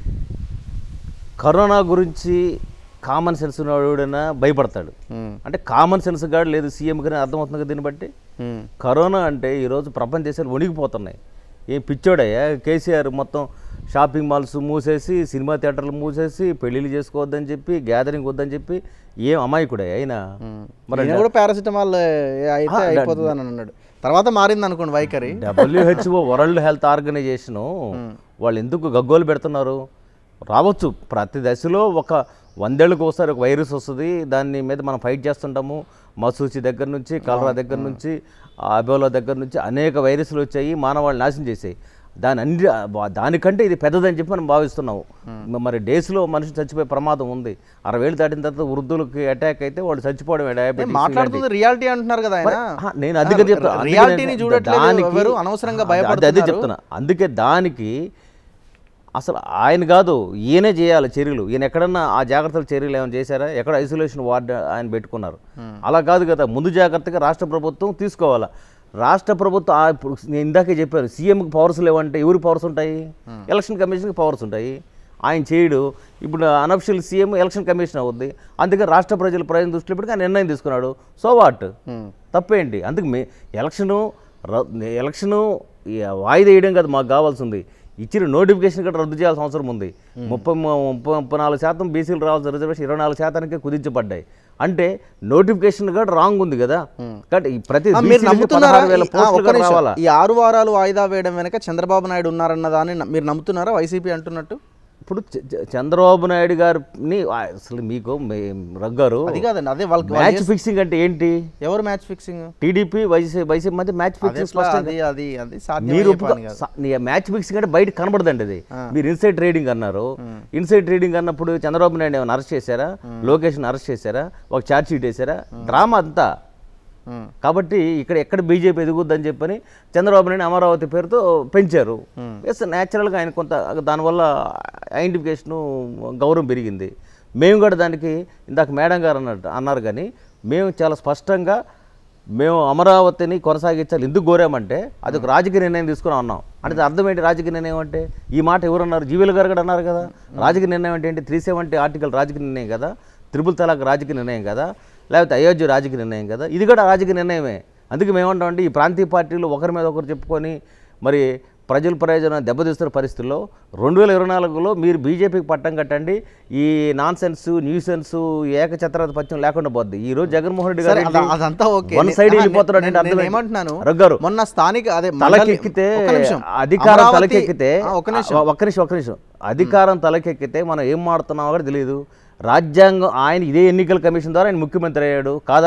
కరోనా గురించి కామన్ సెన్స్ ఉన్నవాడైనా భయపడతాడు మ్మ్. అంటే కామన్ సెన్స్ గాడు లేదు సీఎం కానీ అర్థమవుతుంది కదా దీన్ని బట్టి మ్మ్. కరోనా అంటే ఈరోజు ప్రపంచ దేశాలు వణిగిపోతున్నాయి ఏం పిచ్చోడయ్యా కేసీఆర్ మొత్తం షాపింగ్ మాల్స్ మూసేసి సినిమా థియేటర్లు మూసేసి పెళ్ళిళ్ళు చేసుకోవద్దని చెప్పి గ్యాదరింగ్ వద్దని చెప్పి ఏం అమాయకుడే అయినా మరి ఈయన కూడా పారాసిటమాల్ అయితే ఆ, అయిపోతుంది అని అన్నాడు తర్వాత మారింది అనుకోండి వైఖరి డబ్ల్యూహెచ్ఓ వరల్డ్ హెల్త్ ఆర్గనైజేషను వాళ్ళు ఎందుకు గగ్గోలు పెడుతున్నారు రావచ్చు ప్రతి దశలో ఒక వందేళ్ళకి ఒకసారి ఒక వైరస్ వస్తుంది దాని మీద మనం ఫైట్ చేస్తుంటాము మసూచి దగ్గర నుంచి కలరా దగ్గర నుంచి అబోలా దగ్గర నుంచి అనేక వైరస్లు వచ్చాయి మానవాళ్ళు నాశనం చేసాయి దాని అన్ని దానికంటే ఇది పెద్దదని చెప్పి మనం భావిస్తున్నాము మరి డేస్లో మనిషి చచ్చిపోయే ప్రమాదం ఉంది అరవై ఏళ్ళు దాటిన తర్వాత వృద్ధులకి అటాక్ అయితే వాళ్ళు చచ్చిపోవడమే డయాబెటీస్ మాట్లాడుతుంది రియాలిటీ అంటున్నారు కదా ఆయన ఆ, నేను అందుకే చెప్తా అందుకే రియాలిటీని నేను చూడట్లేదు దానికి- ఎవరు అనవసరంగా అది- అది- అదే భయపడుతున్నారు చెప్తున్నా అందుకే దానికి అసలు ఆయన కాదు ఈయనే చేయాలి చర్యలు ఈయన ఎక్కడన్నా ఆ జాగ్రత్తలు చర్యలు ఏమైనా చేశారా ఎక్కడ ఐసోలేషన్ వార్డు ఆయన పెట్టుకున్నారు అలా కాదు కదా ముందు జాగ్రత్తగా రాష్ట్ర ప్రభుత్వం తీసుకోవాలా రాష్ట్ర ప్రభుత్వం ఆ ఇప్పుడు నేను ఇందాకే చెప్పాను సీఎంకి పవర్స్ లేవంటే ఎవరి పవర్స్ ఉంటాయి ఎలక్షన్ కమిషన్కి పవర్స్ ఉంటాయి ఆయన చేయడు ఇప్పుడు అనఫిషియల్ సీఎం ఎలక్షన్ కమిషన్ అవుద్ది అందుకే రాష్ట్ర ప్రజల ప్రయోజనం దృష్టిలో పెట్టి ఆయన నిర్ణయం తీసుకున్నాడు సో వాట్ తప్పేంటి అందుకు మే ఎలక్షను ర- ఎలక్షను ఈ వాయిదా వేయడం కాదు మాకు కావాల్సింది ఇచ్చిన నోటిఫికేషన్ కూడా రద్దు చేయాల్సిన అవసరం ఉంది ముప్పై ము- ముప్పై ముప్పై నాలుగు శాతం బీసీలు రావాల్సిన రిజర్వేషన్ ఇరవై నాలుగు శాతానికే కుదించబడ్డాయి అంటే నోటిఫికేషన్ కూడా రాంగ్ ఉంది కదా కాబట్టి ఈ ప్రతి ఆ, మీరు బీసీలకి నమ్ముతున్నారా పదహారు వేల ఈ- ఆ, పోస్టులు ఒక్క కూడా నిమిషం. రావాలా ఈ ఆరు వారాలు వాయిదా వేయడం వెనక చంద్రబాబు నాయుడు ఉన్నారన్న దాన్ని న- మీరు నమ్ముతున్నారా వైసీపీ అంటున్నట్టు ఇప్పుడు చ- చ- చంద్రబాబు నాయుడు గారిని ఆ, అసలు మీకు మే- రగ్గారు అది కాదండి అదే వాళ్ళకి మ్యాచ్ ఫిక్సింగ్ అంటే ఏంటి ఎవరు match fixing TDP YCP YCP మధ్య మ్యాచ్ అది ఫిక్సింగ్ ఎట్లా? అది అది అది సాధ్యమయ్యే మీరు పని కాదు. స- నీ మ్యాచ్ ఫిక్సింగ్ అంటే బయట కనబడదండి అది మీరు ఇన్సైడ్ ట్రేడింగ్ అన్నారు ఇన్సైడ్ ట్రేడింగ్ అన్నప్పుడు చంద్రబాబు నాయుడు ఏమైనా అరెస్ట్ చేశారా లోకేష్ని అరెస్ట్ చేశారా ఒక ఛార్జ్ షీట్ వేశారా డ్రామా అంతా ఉమ్. కాబట్టి ఇక్కడ ఎక్కడ బీజేపీ ఎదుగుద్దని చెప్పని చంద్రబాబు నాయుడు అమరావతి పేరుతో పెంచారు ఎస్ న్యాచురల్గా ఆయన కొంత దానివల్ల ఐడెంటిఫికేషను గౌరవం పెరిగింది మేము కూడా దానికి ఇందాక మేడం గారు అన్నట్టు అన్నారు కానీ మేము చాలా స్పష్టంగా మేము అమరావతిని కొనసాగించాలి ఎందుకు కోరామంటే అది ఒక రాజకీయ నిర్ణయం తీసుకుని అన్నాం అంటే దాని అర్థం ఏంటి రాజకీయ నిర్ణయం అంటే ఈ మాట ఎవరు అన్నారు జీవీల గారు కూడా అన్నారు కదా రాజకీయ నిర్ణయం అంటే ఏంటి త్రీ సెవెంటీ ఆర్టికల్ రాజకీయ నిర్ణయం కదా త్రిపుల్ తలాక్ రాజకీయ నిర్ణయం కదా లేకపోతే అయోధ్య రాజకీయ నిర్ణయం కదా ఇది కూడా రాజకీయ నిర్ణయమే అందుకే మేమంటామంటే ఈ ప్రాంతీయ పార్టీలు ఒకరి మీద ఒకరు చెప్పుకొని మరి ప్రజల ప్రయోజనం దెబ్బతీస్తున్న పరిస్థితుల్లో రెండు వేల ఇరవై నాలుగులో మీరు బీజేపీకి పట్టం కట్టండి ఈ నాన్ సెన్స్ న్యూసెన్స్ ఏకఛత్రాధిపత్యం లేకుండా పోద్ది ఈ రోజు జగన్మోహన్ రెడ్డి సరే, గారు అద- అదంతా ఓకే వన్ నే- సైడ్ ఆహా, వెళ్ళిపోతున్నాడు నేను- అంటే అర్థం నేను ఏంటి? ఏమంటున్నాను రగ్గారు మొన్న స్థానిక అదే మండలి- తలకెక్కితే ఒక్క నిమిషం. అధికారం అమరావతి- తలకెక్కితే ఆ, ఒక్క నిమిషం ఒక్క నిమిషం ఒక్క నిమిషం అధికారం తలకెక్కితే మనం ఏం మాడుతున్నామో కూడా తెలియదు రాజ్యాంగం ఆయన ఇదే ఎన్నికల కమిషన్ ద్వారా ఆయన ముఖ్యమంత్రి అయ్యాడు కాదా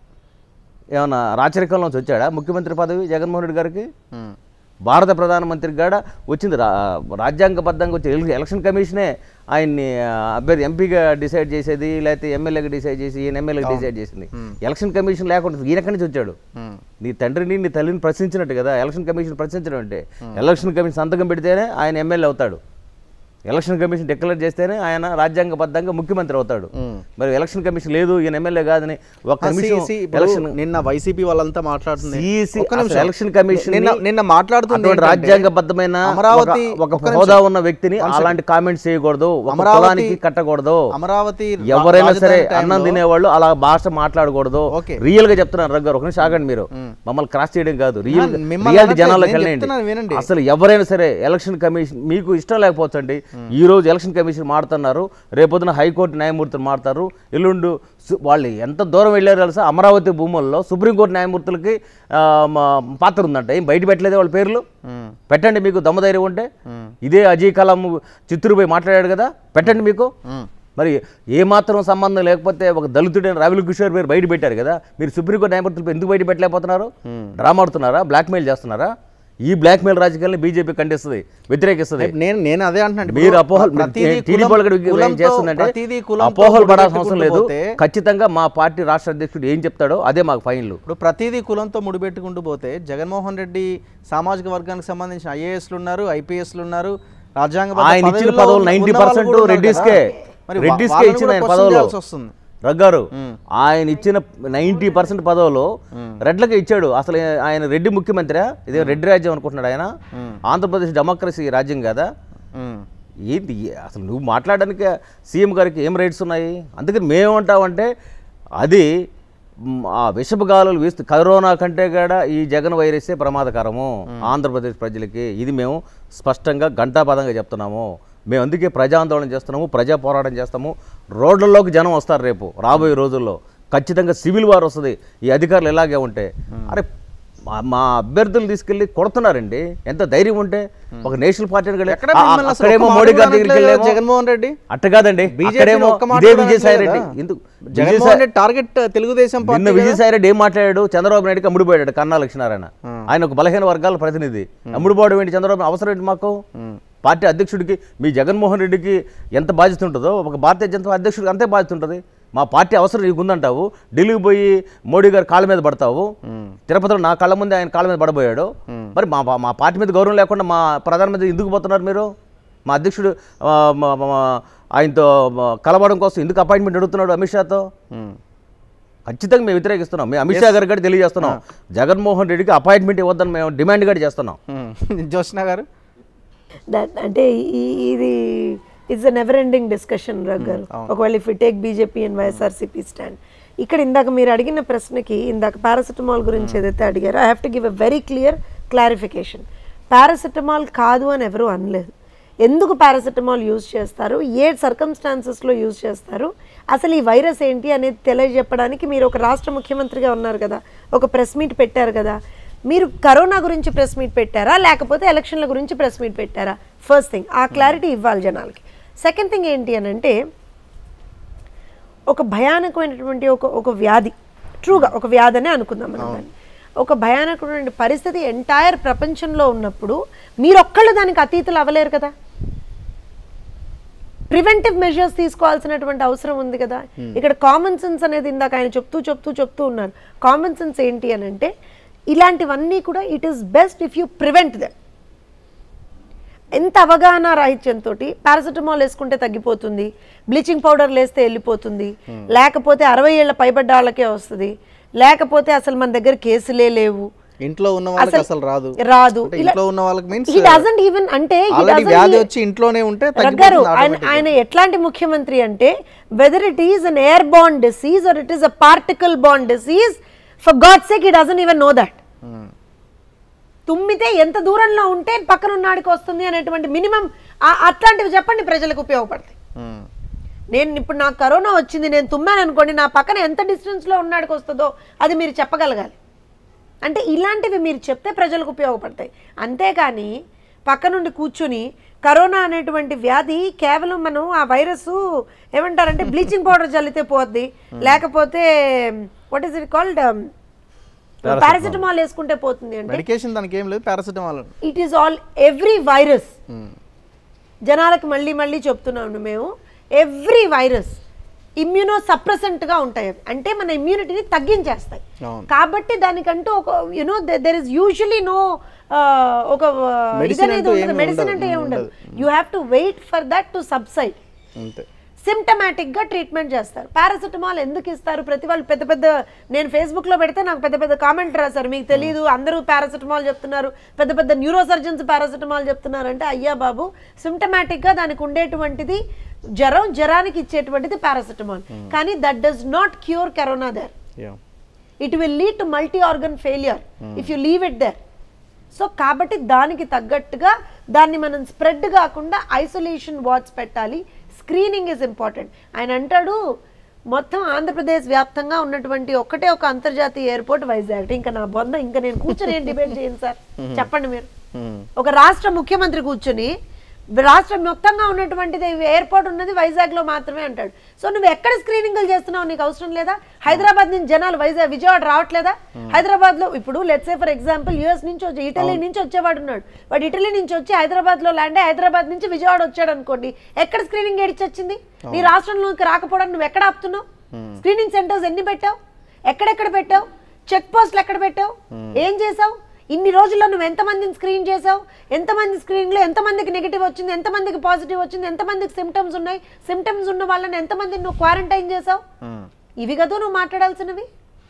ఏమన్నా రాచరికంలోంచి వచ్చాడా ముఖ్యమంత్రి పదవి జగన్మోహన్ రెడ్డి గారికి ఉమ్. భారత ప్రధానమంత్రి కాడ వచ్చింది రా రాజ్యాంగబద్ధంగా వచ్చి ఎల- ఎలక్షన్ కమిషనే ఆయన్ని ఆ, అభ్యర్థి ఎంపీగా డిసైడ్ చేసేది లేకపోతే ఎమ్మెల్యేగా డిసైడ్ చేసి ఈయన ఎమ్మెల్యేగా డిసైడ్ చేసింది ఎలక్షన్ కమిషన్ లేకుండా ఈయన ఎక్కడి నుంచి వచ్చాడు ఉమ్. నీ తండ్రిని నీ తల్లిని ప్రశ్నించినట్టు కదా ఎలక్షన్ కమిషన్ ప్రశ్నించడం అంటే ఎలక్షన్ కమిషన్ సంతకం పెడితేనే ఆయన ఎమ్మెల్యే అవుతాడు ఎలక్షన్ కమిషన్ డిక్లేర్ చేస్తేనే ఆయన రాజ్యాంగబద్ధంగా ముఖ్యమంత్రి అవుతాడు మరి ఎలక్షన్ కమిషన్ లేదు ఈయన ఎమ్మెల్యే కాదని ఒక్క ఆ, నిమిషం CEC ఇప్పుడు ఎలక్షన్ నిన్న వైసీపీ వాళ్ళంతా మాట్లాడుతుంది CEC ఒక్క అసలు నిమిషం. ఎలక్షన్ కమిషన్ నిన్న నిన్న మాట్లాడుతుంది అటువంటి ఏంటంటే, రాజ్యాంగబద్ధమైన అమరావతి ఒక- ఒక ఒక్క హోదా నిమిషం. ఉన్న వ్యక్తిని అలాంటి కామెంట్స్ చేయకూడదు ఒక అమరావతి- కులానికి కట్టకూడదు అమరావతి రా- ఎవరైనా రాజధాని సరే టైంలో- అన్నం తినేవాళ్ళు అలా భాష మాట్లాడకూడదు ఓకే. రియల్ గా చెప్తున్నాను రగ్గారు ఒక నిమిషం ఆగండి మీరు మమ్మల్ని క్రాస్ చేయడం కాదు రియల్ నా- మిమ్మల్ని రియాలిటీ అనట్లేదు, జనాల్లోకి నేను వెళ్ళండి చెప్తున్నాను, వినండి. అసలు ఎవరైనా సరే ఎలక్షన్ కమిషన్ మీకు ఇష్టం లేకపోవచ్చండి ఈ రోజు ఎలక్షన్ కమిషన్ మారుతున్నారు రేపొద్దున హైకోర్టు న్యాయమూర్తులు మారుతారు ఎల్లుండు సు- వాళ్ళు ఎంత దూరం వెళ్ళారు తెలుసా అమరావతి భూముల్లో సుప్రీంకోర్టు న్యాయమూర్తులకి ఆ, మా పాత్ర ఉందంట ఏం బయట పెట్టలేదే వాళ్ళ పేర్లు ఉమ్. పెట్టండి మీకు దమ్మధైర్యం ఉంటే ఇదే అజయ్ కలాం చిత్తూరు పోయి మాట్లాడాడు కదా పెట్టండి మీకు మరి ఏ మాత్రం సంబంధం లేకపోతే ఒక దళితుడైన రవిల్ కిషోర్ పేరు బయట పెట్టారు కదా మీరు సుప్రీంకోర్టు న్యాయమూర్తులు ఎందుకు బయట పెట్టలేకపోతున్నారు డ్రామా ఆడుతున్నారా బ్లాక్మెయిల్ చేస్తున్నారా ఈ బ్లాక్మెయిల్ రాజకీయాన్ని బీజేపీ ఖండిస్తుంది వ్యతిరేకిస్తుంది నేను నేను అదే అంటున్నాను మీరు అపోహలు ప్రతిదీ టీడీపీ కులం- వాళ్ళు కూడా ఏం కులంతో- చేస్తుందంటే ప్రతిదీ కులంతో అపోహలు పడాల్సిన అవసరం లేదు ముడిపెట్టుకుంటూ పోతే- ఖచ్చితంగా మా పార్టీ రాష్ట్ర అధ్యక్షుడు ఏం చెప్తాడో అదే మాకు ఫైన్లు ఇప్పుడు ప్రతిదీ కులంతో ముడిపెట్టుకుంటూ పోతే జగన్మోహన్ రెడ్డి సామాజిక వర్గానికి సంబంధించిన ఐఏఎస్లు ఉన్నారు ఐపీఎస్లు ఉన్నారు రాజ్యాంగ ఆయన ఇచ్చిన పదవులు నైన్టీ పర్సెంట్ రెడ్డిస్కే రెడ్డిస్కే ఇచ్చిన ఆయన పదవులు వస్తుంది రగ్గారు ఆయన ఇచ్చిన నైంటీ పర్సెంట్ పదవులు రెడ్లకే ఇచ్చాడు అసలు ఆయన రెడ్డి ముఖ్యమంత్రి ఇదే రెడ్డి రాజ్యం అనుకుంటున్నాడు ఆయన ఆంధ్రప్రదేశ్ డెమోక్రసీ రాజ్యం కదా ఉమ్. ఏంటి అసలు నువ్వు మాట్లాడడానికి సీఎం గారికి ఏం రైట్స్ ఉన్నాయి అందుకని మేమేమంటామంటే అది మ్, ఆ విషపు గాలులు వీస్తూ కరోనా కంటే కూడా ఈ జగన్ వైరసే ప్రమాదకరము ఆంధ్రప్రదేశ్ ప్రజలకి ఇది మేము స్పష్టంగా ఘంటాపదంగా చెప్తున్నాము మేము అందుకే ప్రజాందోళన చేస్తున్నాము ప్రజా పోరాటం చేస్తాము రోడ్లలోకి జనం వస్తారు రేపు రాబోయే రోజుల్లో ఖచ్చితంగా సివిల్ వార్ వస్తుంది ఈ అధికారులు ఇలాగే ఉంటే అరే మా- మా అభ్యర్థులు తీసుకెళ్లి కొడుతున్నారండి ఎంత ధైర్యం ఉంటే ఒక నేషనల్ పార్టీ ఎక్కడ మిమ్మల్ని అసలు అక్కడేమో ఒక్క మోడీ మాట గారి కూడా దగ్గరికి అనట్లేదు వెళ్ళేమో జగన్మోహన్ రెడ్డి అట్ట కాదండి బీజేపీని అక్కడేమో ఒక్క మాట ఇదే కూడా విజయసాయి అనట్లేదు రెడ్డి కదా. ఎందుకు జగన్మోహన్ రెడ్డి టార్గెట్ తెలుగుదేశం నిన్న పార్టీ విజయసాయి రెడ్డి ఏం మాట్లాడాడు చంద్రబాబు నాయుడుకి అమ్ముడుపోయాడు కన్నా లక్ష్మీనారాయణ ఆయన ఒక బలహీన వర్గాల ప్రతినిధి అమ్ముడుపోవడం ఏంటి చంద్రబాబు అవసరం ఏంటి మాకు పార్టీ అధ్యక్షుడికి మీ జగన్మోహన్ రెడ్డికి ఎంత బాధ్యత ఉంటుందో ఒక భారతీయ జనతా పార్టీ అధ్యక్షుడికి అంతే బాధ్యత ఉంటుంది మా పార్టీ అవసరం నీకు ఉందంటావు ఢిల్లీకి పోయి మోడీ గారి కాళ్ళ మీద పడతావు తిరుపతిలో నా కళ్ళ ముందే ఆయన కాళ్ళ మీద పడబోయాడు మరి మా మా పార్టీ మీద గౌరవం లేకుండా మా ప్రధానమంత్రి ఎందుకు పోతున్నారు మీరు మా అధ్యక్షుడు ఆ, మా- మా- ఆయనతో మా కలవడం కోసం ఎందుకు అపాయింట్మెంట్ అడుగుతున్నాడు అమిత్ షాతో ఖచ్చితంగా మేము వ్యతిరేకిస్తున్నాం మేము అమిత్ షా గారికి కూడా తెలియజేస్తున్నాం జగన్మోహన్ రెడ్డికి అపాయింట్మెంట్ ఇవ్వద్దని మేము డిమాండ్ కూడా చేస్తున్నాం జోష్న గారు దట్ అంటే ఈ- ఇది it's a never ending discussion గారు ఒకవేళ if take BJP and YSRCP stand ఇక్కడ ఇందాక మీరు అడిగిన ప్రశ్నకి ఇందాక పారాసిటమాల్ గురించి ఏదైతే అడిగారో I have to give a very clear clarification paracetamol కాదు అని ఎవరు అనలేదు ఎందుకు పారాసిటమాల్ యూజ్ చేస్తారు ఏ సర్కమ్స్టాన్సెస్లో యూజ్ చేస్తారు అసలు ఈ వైరస్ ఏంటి అనేది తెలియజెప్పడానికి మీరు ఒక రాష్ట్ర ముఖ్యమంత్రిగా ఉన్నారు కదా ఒక ప్రెస్ మీట్ పెట్టారు కదా మీరు కరోనా గురించి ప్రెస్ మీట్ పెట్టారా లేకపోతే ఎలక్షన్ల గురించి ప్రెస్ మీట్ పెట్టారా ఫస్ట్ థింగ్ ఆ క్లారిటీ ఇవ్వాలి జనాలకి సెకండ్ థింగ్ ఏంటి అని అంటే ఒక భయానకమైనటువంటి ఒక ఒక వ్యాధి ట్రూగా ఒక వ్యాధి అనే అనుకుందాం మనం దాన్ని ఒక భయానకమైన పరిస్థితి ఎంటైర్ ప్రపంచంలో ఉన్నప్పుడు మీరొక్కళ్ళు దానికి అతీతులు అవ్వలేరు కదా ప్రివెంటివ్ మెజర్స్ తీసుకోవాల్సినటువంటి అవసరం ఉంది కదా ఇక్కడ కామన్ సెన్స్ అనేది ఇందాక ఆయన చెప్తూ చెప్తూ చెప్తూ ఉన్నారు కామన్ సెన్స్ ఏంటి అని అంటే ఇలాంటివన్నీ కూడా it is best if you prevent them ఎంత అవగాహన రాహిత్యంతో పారాసిటమాల్ వేసుకుంటే తగ్గిపోతుంది బ్లీచింగ్ పౌడర్ వేస్తే వెళ్ళిపోతుంది లేకపోతే అరవై ఏళ్ళ పైబడ్డ వాళ్ళకే వస్తుంది లేకపోతే అసలు మన దగ్గర కేసులే లేవు ఇంట్లో ఉన్న వాళ్ళకి అసలు రాదు రాదు అంటే ఇంట్లో ఉన్న వాళ్ళకి మీన్స్ హీ డజంట్ ఈవెన్ అంటే he ఆల్రెడీ doesn't వ్యాధి e- వచ్చి ఇంట్లోనే ఉంటే రగ్గారు తగ్గిపోతుంది ఆయన automatic. ఆయన ఎట్లాంటి ముఖ్యమంత్రి అంటే whether it is an airborne disease or it is a particle బాండ్ disease for God sake he doesn't even know that Hmm. తుమ్మితే ఎంత దూరంలో ఉంటే పక్కన ఉన్నాడికి వస్తుంది అనేటువంటి మినిమం అట్లాంటివి చెప్పండి ప్రజలకు ఉపయోగపడతాయి Hmm. నేను ఇప్పుడు నాకు కరోనా వచ్చింది నేను తుమ్మాను అనుకోండి నా పక్కన ఎంత డిస్టెన్స్లో ఉన్నాడికి వస్తుందో అది మీరు చెప్పగలగాలి అంటే ఇలాంటివి మీరు చెప్తే ప్రజలకు ఉపయోగపడతాయి అంతేకాని పక్క నుండి కూర్చుని కరోనా అనేటువంటి వ్యాధి కేవలం మనం ఆ వైరస్ ఏమంటారంటే బ్లీచింగ్ పౌడర్ చల్లితే పోద్ది లేకపోతే what is it called paracetamol వేసుకుంటే పోతుంది అంటే మెడికేషన్ దానికి ఏం లేదు paracetamol it is all every virus జనాలకు మళ్ళీ మళ్ళీ చెప్తున్నాము మేము ఎవ్రీ వైరస్ ఇమ్యూనో సప్రెసెంట్గా ఉంటాయి అవి అంటే మన ఇమ్యూనిటీని తగ్గించేస్తాయి అవును. కాబట్టి దానికంటూ ఒక you know there is usually no ఒక Medicine ఇదనేది అంటూ ఉండదు ఏమీ మెడిసిన్ ఉండదు. అంటే ఏమి ఉండదు ఉండదు. You have to wait for that to subside అంతే సిమ్టమాటిక్గా ట్రీట్మెంట్ చేస్తారు పారాసిటమాల్ ఎందుకు ఇస్తారు ప్రతి వాళ్ళు పెద్ద పెద్ద నేను ఫేస్బుక్లో పెడితే నాకు పెద్ద పెద్ద కామెంట్ రాశారు మీకు తెలియదు అందరూ పారాసిటమాల్ చెప్తున్నారు పెద్ద పెద్ద న్యూరో సర్జన్స్ పారాసిటమాల్ చెప్తున్నారు అంటే అయ్యా బాబు సిమ్టమాటిక్గా దానికి ఉండేటువంటిది జ్వరం జ్వరానికి ఇచ్చేటువంటిది పారాసిటమాల్ కానీ that does not cure corona there yeah it will lead to multi organ failure if you leave it there so కాబట్టి దానికి తగ్గట్టుగా దాన్ని మనం స్ప్రెడ్ కాకుండా ఐసోలేషన్ వార్డ్స్ పెట్టాలి స్క్రీనింగ్ ఇస్ ఇంపార్టెంట్ ఆయన అంటాడు మొత్తం ఆంధ్రప్రదేశ్ వ్యాప్తంగా ఉన్నటువంటి ఒక్కటే ఒక అంతర్జాతీయ ఎయిర్పోర్ట్ వైజాగ్ ఇంకా నా బొంద ఇంకా నేను కూర్చొని ఏం డిబేట్ చేయను సార్ చెప్పండి మీరు ఒక రాష్ట్ర ముఖ్యమంత్రి కూర్చొని రాష్ట్రం మొత్తంగా ఉన్నటువంటిది ఎయిర్పోర్ట్ ఉన్నది వైజాగ్ లో మాత్రమే అంటాడు సో నువ్వు ఎక్కడ స్క్రీనింగ్లు చేస్తున్నావు నీకు అవసరం లేదా హైదరాబాద్ నుంచి జనాలు వైజాగ్ విజయవాడ రావట్లేదా హైదరాబాద్ లో ఇప్పుడు లెట్సే ఫర్ ఎగ్జాంపుల్ యుఎస్ నుంచి వచ్చి ఇటలీ నుంచి వచ్చేవాడు ఉన్నాడు వాడు ఇటలీ నుంచి వచ్చి హైదరాబాద్ లో ల్యాండ్ అయ్యి హైదరాబాద్ నుంచి విజయవాడ వచ్చాడు అనుకోండి ఎక్కడ స్క్రీనింగ్ ఏడిచి వచ్చింది నీ రాష్ట్రంలోకి రాకపోవడానికి నువ్వు ఎక్కడ ఆపుతున్నావు స్క్రీనింగ్ సెంటర్స్ ఎన్ని పెట్టావు ఎక్కడెక్కడ పెట్టావు చెక్ పోస్టులు ఎక్కడ పెట్టావు ఏం చేసావు ఇన్ని రోజుల్లో నువ్వు ఎంతమందిని స్క్రీన్ చేసావు ఎంతమంది స్క్రీన్లో ఎంతమందికి నెగిటివ్ వచ్చింది ఎంతమందికి పాజిటివ్ వచ్చింది ఎంతమందికి సిమ్టమ్స్ ఉన్నాయి సిమ్టమ్స్ ఉన్న వాళ్ళని ఎంతమందిని నువ్వు క్వారంటైన్ చేసావు ఇవి కదా నువ్వు మాట్లాడాల్సినవి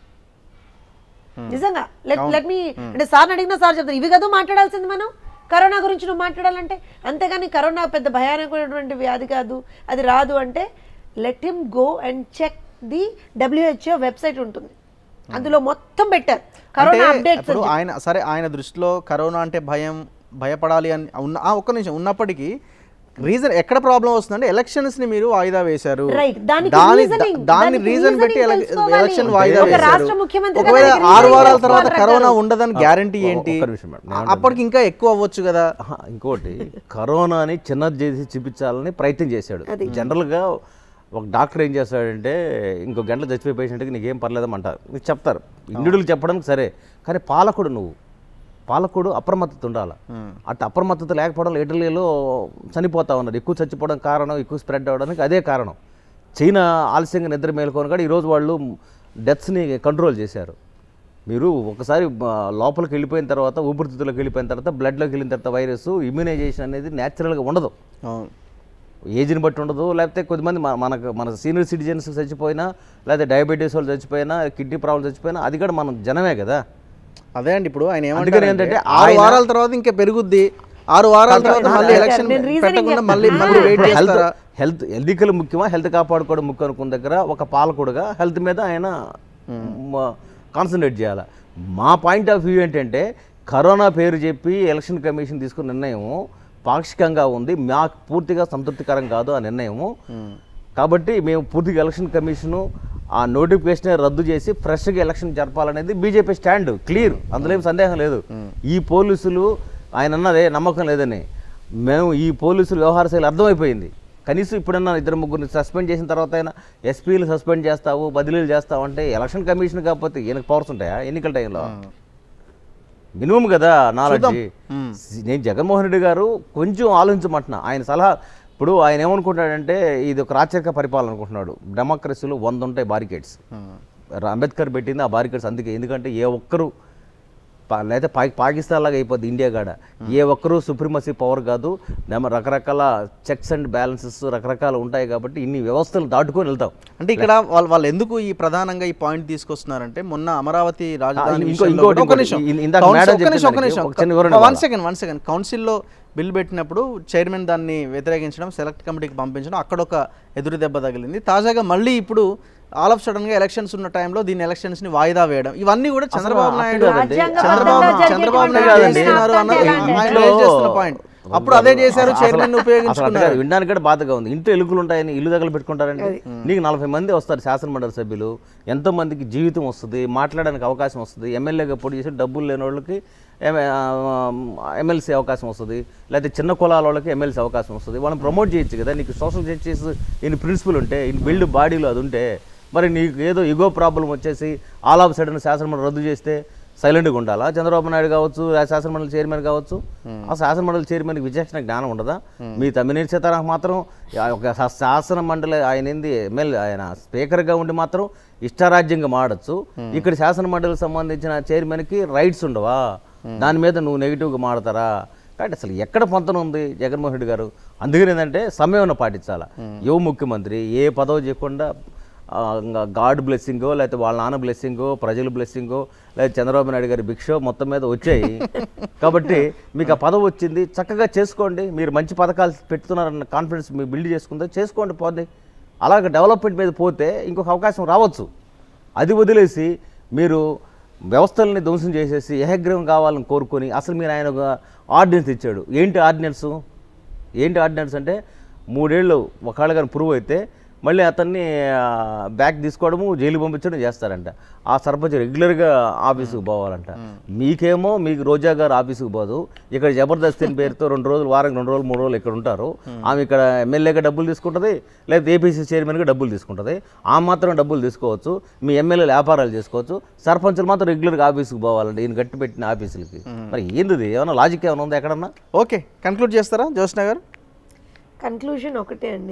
నిజంగా లెట్ లెట్ మీ అంటే సార్ అడిగినా సార్ చెప్తారు ఇవి కదా మాట్లాడాల్సింది మనం కరోనా గురించి నువ్వు మాట్లాడాలంటే అంతేగాని కరోనా పెద్ద భయానకమైనటువంటి వ్యాధి కాదు అది రాదు అంటే let him go and check the WHO website ఉంటుంది అందులో మొత్తం పెట్టారు అంటే కరోనా అప్డేట్స్ ఇప్పుడు ఆయన సరే ఆయన దృష్టిలో కరోనా అంటే భయం భయపడాలి అని ఉన్న ఆ, ఒక్క నిమిషం ఉన్నప్పటికీ రీజన్ ఎక్కడ ప్రాబ్లం వస్తుందంటే ఎలక్షన్స్ ని మీరు వాయిదా వేశారు Right. దానికి దాని reasoning, దాని దానికి రీజన్ reasoning పెట్టి తెలుసుకోవాలి. ఎలక్షన్ వాయిదా ఒక వేశారు రాష్ట్ర ముఖ్యమంత్రిగా ఒకవేళ దానికి ఆరు reasoning వారాల తర్వాత తెలుసుకోవాలి కరోనా అంటారు. ఉండదని గ్యారంటీ ఒ- ఏంటి ఒక్క నిమిషం మేడం. నేను అప్పటికి ఇంకా ఎక్కువ అవ్వచ్చు కదా ఆహా, ఇంకోటి కరోనాని చిన్నది చేసి చూపించాలని ప్రయత్నం చేశాడు జనరల్గా ఒక డాక్టర్ ఏం చేస్తాడంటే ఇంకో గంటలో చచ్చిపోయే పేషెంట్కి నీకేం పర్లేదమంటారు నీకు చెప్తారు ఇండివిజువల్కి చెప్పడానికి సరే కానీ పాలకుడు నువ్వు పాలకుడు అప్రమత్తత ఉండాలి అటు అప్రమత్తత లేకపోవడం వల్ల ఇటలీలో చనిపోతా ఉన్నారు ఎక్కువ చచ్చిపోవడం కారణం ఎక్కువ స్ప్రెడ్ అవ్వడానికి అదే కారణం చైనా ఆలస్యంగా నిద్ర మేలుకొని కూడా ఈరోజు వాళ్ళు డెత్స్ని కంట్రోల్ చేశారు మీరు ఒకసారి ఆ, లోపలికి వెళ్ళిపోయిన తర్వాత ఊపిరితిత్తులోకి వెళ్ళిపోయిన తర్వాత బ్లడ్లోకి వెళ్ళిన తర్వాత వైరస్ ఇమ్యునైజేషన్ అనేది న్యాచురల్గా ఉండదు అవును ఏజ్ని బట్టి ఉండదు లేకపోతే కొద్దిమంది మన- మనకు మన సీనియర్ సిటిజన్స్ చచ్చిపోయినా లేకపోతే డయాబెటీస్ వాళ్ళు చచ్చిపోయినా కిడ్నీ ప్రాబ్లం చచ్చిపోయినా అది కూడా మనం జనమే కదా అదే అండి ఇప్పుడు ఆయన అందుకని ఏమంటారు ఏంటంటే ఆరు ఆయన- వారాల తర్వాత ఇంకా పెరుగుద్ది ఆరు వారాల తర్వాత మళ్ళీ నేను ఎలక్షన్ reasoning పెట్టకుండా మళ్ళీ చెప్తున్నా. మళ్ళీ వెయిట్ హెల్త్ చేస్తారా హెల్త్ ఎన్నికలు ముఖ్యమా హెల్త్ కాపాడుకోవడం ముఖ్యం అనుకున్న దగ్గర ఒక పాలకుడుగా హెల్త్ మీద ఆయన కాన్సన్ట్రేట్ చేయాలి మా పాయింట్ ఆఫ్ వ్యూ ఏంటంటే కరోనా పేరు చెప్పి ఎలక్షన్ కమిషన్ తీసుకున్న నిర్ణయం పాక్షికంగా ఉంది మాకు పూర్తిగా సంతృప్తికరం కాదు ఆ నిర్ణయము కాబట్టి మేము పూర్తిగా ఎలక్షన్ కమిషను ఆ నోటిఫికేషన్ రద్దు చేసి ఫ్రెష్గా ఎలక్షన్ జరపాలనేది బీజేపీ స్టాండ్ క్లియర్ అందులో ఏం సందేహం లేదు ఈ పోలీసులు ఆయన అన్నదే నమ్మకం లేదని మేము ఈ పోలీసులు వ్యవహార శైలి అర్థమైపోయింది కనీసం ఇప్పుడన్నా ఇద్దరు ముగ్గురిని సస్పెండ్ చేసిన తర్వాత అయినా ఎస్పీలు సస్పెండ్ చేస్తావు బదిలీలు చేస్తావు అంటే ఎలక్షన్ కమిషన్ కాకపోతే ఈయనకు పవర్స్ ఉంటాయా ఎన్నికల టైంలో మినిమం కదా నాలెడ్జ్ నేను జగన్మోహన్ రెడ్డి గారు కొంచెం ఆలోచించమంటున్నా ఆయన సలహా ఇప్పుడు ఆయన ఏమనుకుంటాడంటే ఇది ఒక రాచరిక పరిపాలన అనుకుంటున్నాడు డెమోక్రసీలో వంద ఉంటాయి బారికేడ్స్ అంబేద్కర్ పెట్టింది ఆ బారికేడ్స్ అందుకే ఎందుకంటే ఏ ఒక్కరు పా- లేదా పా పాకిస్తాన్ లాగా అయిపోద్ది ఇండియా కాడ ఏ ఒక్కరూ సుప్రీమసీ పవర్ కాదు నెమ- రకరకాల చెక్స్ అండ్ బ్యాలెన్సెస్ రకరకాలు ఉంటాయి కాబట్టి ఇన్ని వ్యవస్థలు దాటుకొని వెళ్తాం అంటే ఇక్కడ వాళ్ళు వాళ్ళు ఎందుకు ఈ ప్రధానంగా ఈ పాయింట్ తీసుకొస్తున్నారంటే మొన్న అమరావతి రాజధాని ఇంకో- విషయంలో ఇంకోటి- కూడా- ఒక ఇంకోటి. నిమిషం. ఇన్- ఇందాక కౌన్సిల్- మేడం ఒక్క నిమిషం, ఒక్క చెప్పిన నిమిషం. దానికి ఒక చిన్న వివరణ వన్ ఇవ్వాలి. సెకండ్ వన్ సెకండ్ కౌన్సిల్లో బిల్ పెట్టినప్పుడు చైర్మన్ దాన్ని వ్యతిరేకించడం సెలెక్ట్ కమిటీకి పంపించడం అక్కడ ఒక ఎదురు దెబ్బ తగిలింది తాజాగా మళ్ళీ ఇప్పుడు ఆల్ ఆఫ్ సడన్ గా ఎలక్షన్స్ ఉన్న టైంలో దీని ఎలక్షన్స్ ని వాయిదా వేయడం ఇవన్నీ కూడా చంద్రబాబు అసలు నాయుడు అట్టే కాదండి. చంద్రబాబు రాజ్యాంగబద్ధంగా చంద్రబాబు జరిగే నాయుడు కాదండి. చేస్తున్నారు అన్న అర్థం ఆయన ఇంట్లో- raise చేస్తున్న పాయింట్ అప్పుడు అదే చేశారు అసలు- చైర్మన్ అసలు అట్లా ఉపయోగించుకున్నారు కాదు, వినడానికి కూడా బాధగా ఉంది ఇంట్లో ఎలుకలు ఉంటాయని ఇల్లు దగ్గర పెట్టుకుంటారండి నీకు నలభై మంది వస్తారు శాసనమండలి సభ్యులు ఎంతో మందికి జీవితం వస్తుంది మాట్లాడడానికి అవకాశం వస్తుంది ఎమ్మెల్యేగా పోటీ చేసి డబ్బులు లేని వాళ్ళకి ఎమ్మెల్సీ అవకాశం వస్తుంది లేకపోతే చిన్న కులాల వాళ్ళకి ఎమ్మెల్సీ అవకాశం వస్తుంది వాళ్ళని ప్రమోట్ చేయొచ్చు కదా నీకు సోషల్ జస్టిస్ ఇన్ని ప్రిన్సిపల్ ఉంటే ఇన్ని బిల్డ్ బాడీలో అది ఉంటే మరి నీకు ఏదో ఇగో ప్రాబ్లం వచ్చేసి ఆల్ ఆఫ్ సడన్ శాసనమండలి రద్దు చేస్తే సైలెంట్గా ఉండాలా చంద్రబాబు నాయుడు కావచ్చు ఆ శాసనమండలి చైర్మన్ కావచ్చు ఆ శాసనమండలి చైర్మన్కి విచక్షణ జ్ఞానం ఉండదా మీ తమ్మినేని సీతారాం మాత్రం ఆ ఒక శా- శాసన మండలి ఆయన ఏంది ఎమ్మెల్యే ఆయన స్పీకర్గా ఉండి మాత్రం ఇష్టారాజ్యంగా మాడచ్చు ఇక్కడ శాసన మండలికి సంబంధించిన చైర్మన్కి రైట్స్ ఉండవా దాని మీద నువ్వు నెగిటివ్గా మాడతారా కాబట్టి అసలు ఎక్కడ పొంతన ఉంది జగన్మోహన్ రెడ్డి గారు అందుకని ఏంటంటే సమయం పాటించాలా యువ ముఖ్యమంత్రి ఏ పదవి చేయకుండా ఆ, ఇంకా గాడ్ బ్లెస్సింగో లేకపోతే వాళ్ళ నాన్న బ్లెస్సింగో ప్రజల బ్లెస్సింగో లేదా చంద్రబాబు నాయుడు గారి భిక్షో మొత్తం మీద వచ్చాయి కాబట్టి మీకు ఆ పదవి వచ్చింది చక్కగా చేసుకోండి మీరు మంచి పథకాలు పెడుతున్నారన్న కాన్ఫిడెన్స్ మీరు బిల్డ్ చేసుకుంటే చేసుకోండి పోతే అలాగ డెవలప్మెంట్ మీద పోతే ఇంకొక అవకాశం రావచ్చు అది వదిలేసి మీరు వ్యవస్థల్ని ధ్వంసం చేసేసి ఏకగ్రహం కావాలని కోరుకొని అసలు మీరు ఆయన ఒక ఆర్డినెన్స్ ఇచ్చాడు ఏంటి ఆర్డినెన్స్ ఏంటి ఆర్డినెన్స్ అంటే మూడేళ్ళు ఒకవేళ కానీ ప్రూవ్ అయితే మళ్ళీ అతన్ని ఆ, బ్యాక్ తీసుకోవడము జైలు పంపించడం చేస్తారంట ఆ సర్పంచ్ రెగ్యులర్గా ఆఫీసుకు పోవాలంట మీకేమో మీకు రోజా గారు ఆఫీసుకు పోదు ఇక్కడ జబర్దస్త్ అని పేరుతో రెండు రోజులు వారం రెండు రోజులు మూడు రోజులు ఇక్కడ ఉంటారు ఆమె ఇక్కడ ఎమ్మెల్యేగా డబ్బులు తీసుకుంటుంది లేకపోతే ఏపీసీ చైర్మన్గా డబ్బులు తీసుకుంటుంది ఆ మాత్రం డబ్బులు తీసుకోవచ్చు మీ ఎమ్మెల్యేలు వ్యాపారాలు చేసుకోవచ్చు సర్పంచులు మాత్రం రెగ్యులర్గా ఆఫీసుకు పోవాలండి ఈయన గట్టి పెట్టిన ఆఫీసులకి మరి ఏంది ఇది? ఏమన్నా లాజిక్ ఏమైనా ఉందా ఎక్కడన్నా ఓకే కంక్లూడ్ చేస్తారా జ్యోత్స్న గారు కన్క్లూజన్ ఒకటే అండి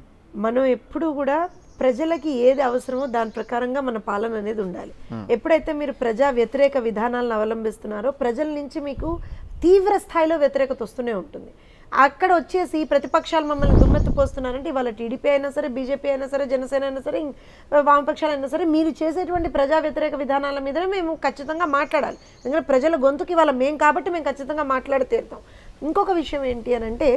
మనం ఎప్పుడు కూడా ప్రజలకి ఏది అవసరమో దాని ప్రకారంగా మన పాలన అనేది ఉండాలి ఎప్పుడైతే మీరు ప్రజా వ్యతిరేక విధానాలను అవలంబిస్తున్నారో ప్రజల నుంచి మీకు తీవ్ర స్థాయిలో వ్యతిరేకత వస్తూనే ఉంటుంది అక్కడ వచ్చేసి ప్రతిపక్షాలు మమ్మల్ని దుమ్మెత్తిపోస్తున్నారంటే ఇవాళ టీడీపీ అయినా సరే బీజేపీ అయినా సరే జనసేన అయినా సరే ఇం- వామపక్షాలు అయినా సరే మీరు చేసేటువంటి ప్రజా వ్యతిరేక విధానాల మీదనే మేము ఖచ్చితంగా మాట్లాడాలి ఎందుకంటే ప్రజల గొంతుకి ఇవాళ మేము కాబట్టి మేము ఖచ్చితంగా మాట్లాడి తీరుతాం ఇంకొక విషయం ఏంటి అని అంటే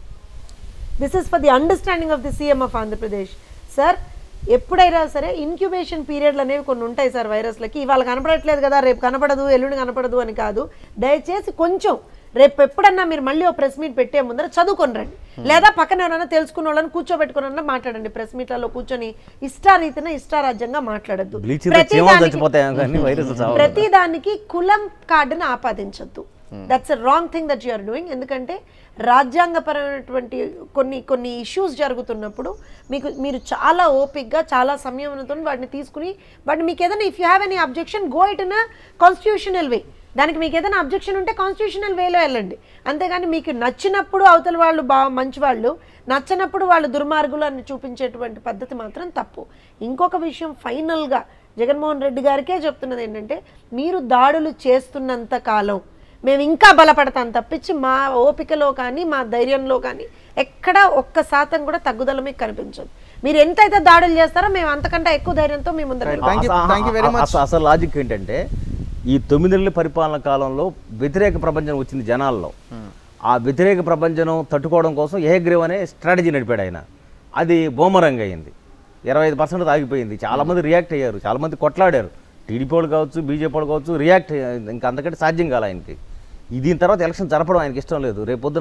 this is for the understanding of the CM of Andhra Pradesh sir ఎప్పుడైనా సరే ఇన్క్యుబేషన్ పీరియడ్లు అనేవి కొన్ని ఉంటాయి సార్ వైరస్లకి ఇవాళ కనపడట్లేదు కదా రేపు కనపడదు ఎల్లుండి కనపడదు అని కాదు దయచేసి కొంచెం రేపు ఎప్పుడన్నా మీరు మళ్ళీ ఓ ప్రెస్ మీట్ పెట్టే ముందర చదువుకొని రండి లేదా పక్కన ఎవరైనా తెలుసుకున్న వాళ్ళని కూర్చోబెట్టుకున్న మాట్లాడండి ప్రెస్ మీట్లలో కూర్చొని ఇష్టారీతిన ఇష్టారాజ్యంగా మాట్లాడద్దు బ్లీచింగ్ చీమలు చచ్చిపోతాయి కానీ వైరస్ చావు ప్రతి దానికి కులం కార్డును ఆపాదించొద్దు that's a wrong thing that are doing ఎందుకంటే రాజ్యాంగపరమైనటువంటి కొన్ని కొన్ని ఇష్యూస్ జరుగుతున్నప్పుడు మీకు మీరు చాలా ఓపిక్గా చాలా సంయమనంతో వాటిని తీసుకుని వాటిని మీకు ఏదైనా if you have any objection go it in constitutional way దానికి మీకు ఏదైనా అబ్జెక్షన్ ఉంటే కాన్స్టిట్యూషనల్ వేలో వెళ్ళండి అంతేగాని మీకు నచ్చినప్పుడు అవతల వాళ్ళు బా మంచి వాళ్ళు నచ్చనప్పుడు వాళ్ళు దుర్మార్గులు అని చూపించేటువంటి పద్ధతి మాత్రం తప్పు ఇంకొక విషయం ఫైనల్గా జగన్మోహన్ రెడ్డి గారికే చెప్తున్నది ఏంటంటే మీరు దాడులు చేస్తున్నంత కాలం మేము ఇంకా బలపడతాం తప్పించి మా ఓపికలో కానీ మా ధైర్యంలో కానీ ఎక్కడ ఒక్క శాతం కూడా తగ్గుదల మీకు కనిపించదు మీరు ఎంతైతే దాడులు చేస్తారో మేము అంతకంటే ఎక్కువ ధైర్యంతో మీ ముందర నిలబడతాం. Thank you- అస- thank you very much. అస- అసలు లాజిక్ ఏంటంటే ఈ తొమ్మిదేళ్ల పరిపాలన కాలంలో వ్యతిరేక ప్రపంచం వచ్చింది జనాల్లో ఆ వ్యతిరేక ప్రపంచం తట్టుకోవడం కోసం ఏగ్రీవ్ అనే స్ట్రాటజీ నడిపాడు ఆయన అది బోమరంగ్ అయింది ఇరవై ఐదు పర్సెంట్ ఆగిపోయింది చాలామంది రియాక్ట్ అయ్యారు చాలామంది కొట్లాడారు టీడీపీ వాళ్ళు కావచ్చు బీజేపీ వాళ్ళు కావచ్చు రియాక్ట్ ఇంకా అంతకంటే సాధ్యం కాలే ఆయనకి ఈ దీని తర్వాత ఎలక్షన్ జరపడం ఆయనకి ఇష్టం లేదు రేపు పొద్దున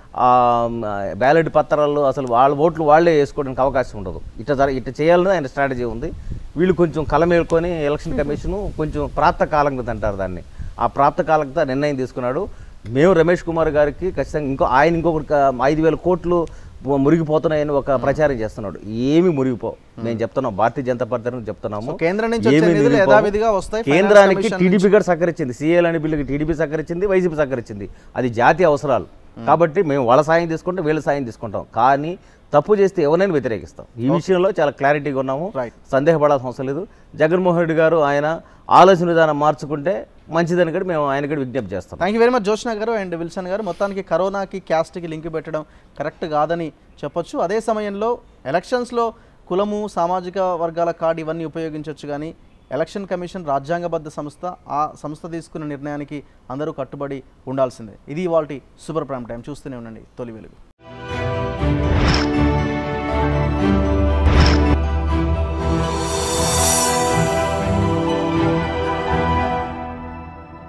బ్యాలెట్ పత్రాలు అసలు వాళ్ళ ఓట్లు వాళ్ళే వేసుకోవడానికి అవకాశం ఉండదు ఇట్లా జర ఇట్లా చేయాలని ఆయన స్ట్రాటజీ ఉంది వీళ్ళు కొంచెం కలమేలుకొని ఎలక్షన్ కమిషను కొంచెం ప్రాప్తకాలంకత అంటారు దాన్ని ఆ ప్రాప్తకాలంకత నిర్ణయం తీసుకున్నాడు మేము రమేష్ కుమార్ గారికి ఖచ్చితంగా ఇంకో ఆయన ఇంకొకటి క- ఐదు వేల కోట్లు ము- మురిగిపోతున్నాయని ఒక ప్రచారం చేస్తున్నాడు ఏమి మురిగిపో మేము చెప్తున్నాం భారతీయ జనతా పార్టీ తరఫున చెప్తున్నాము సో కేంద్రం నుంచి వచ్చే ఏమీ నిధులు మురిగిపోవు. యథావిధిగా వస్తాయి. ఫైనాన్స్ కేంద్రానికి కమిషన్ టీడీపీ కూడా సహకరించింది సీఏల్ అనే బిల్లుకి టీడీపీ సహకరించింది వైసీపీ సహకరించింది అది జాతీయ అవసరాలు కాబట్టి మేము వాళ్ళ సాయం తీసుకుంటాం వీళ్ళ సాయం తీసుకుంటాం కానీ తప్పు చేస్తే ఎవరైనా వ్యతిరేకిస్తాం ఈ విషయంలో చాలా క్లారిటీగా ఉన్నాము Right. సందేహపడాల్సిన అవసరం లేదు జగన్మోహన్ రెడ్డి గారు ఆయన ఆలోచన విధానం మార్చుకుంటే మంచిదని కూడా మేము ఆయన కూడా విజ్ఞప్తి చేస్తాం thank you very much Joshna గారు అండ్ విల్సన్ గారు మొత్తానికి కరోనాకి క్యాస్ట్కి లింక్ పెట్టడం కరెక్ట్ కాదని చెప్పొచ్చు అదే సమయంలో ఎలక్షన్స్లో కులము సామాజిక వర్గాల కార్డు ఇవన్నీ ఉపయోగించవచ్చు కానీ ఎలక్షన్ కమిషన్ రాజ్యాంగబద్ధ సంస్థ ఆ సంస్థ తీసుకున్న నిర్ణయానికి అందరూ కట్టుబడి ఉండాల్సిందే ఇది ఇవాళ సూపర్ ప్రైమ్ టైం చూస్తూనే ఉండండి తొలి వెలుగు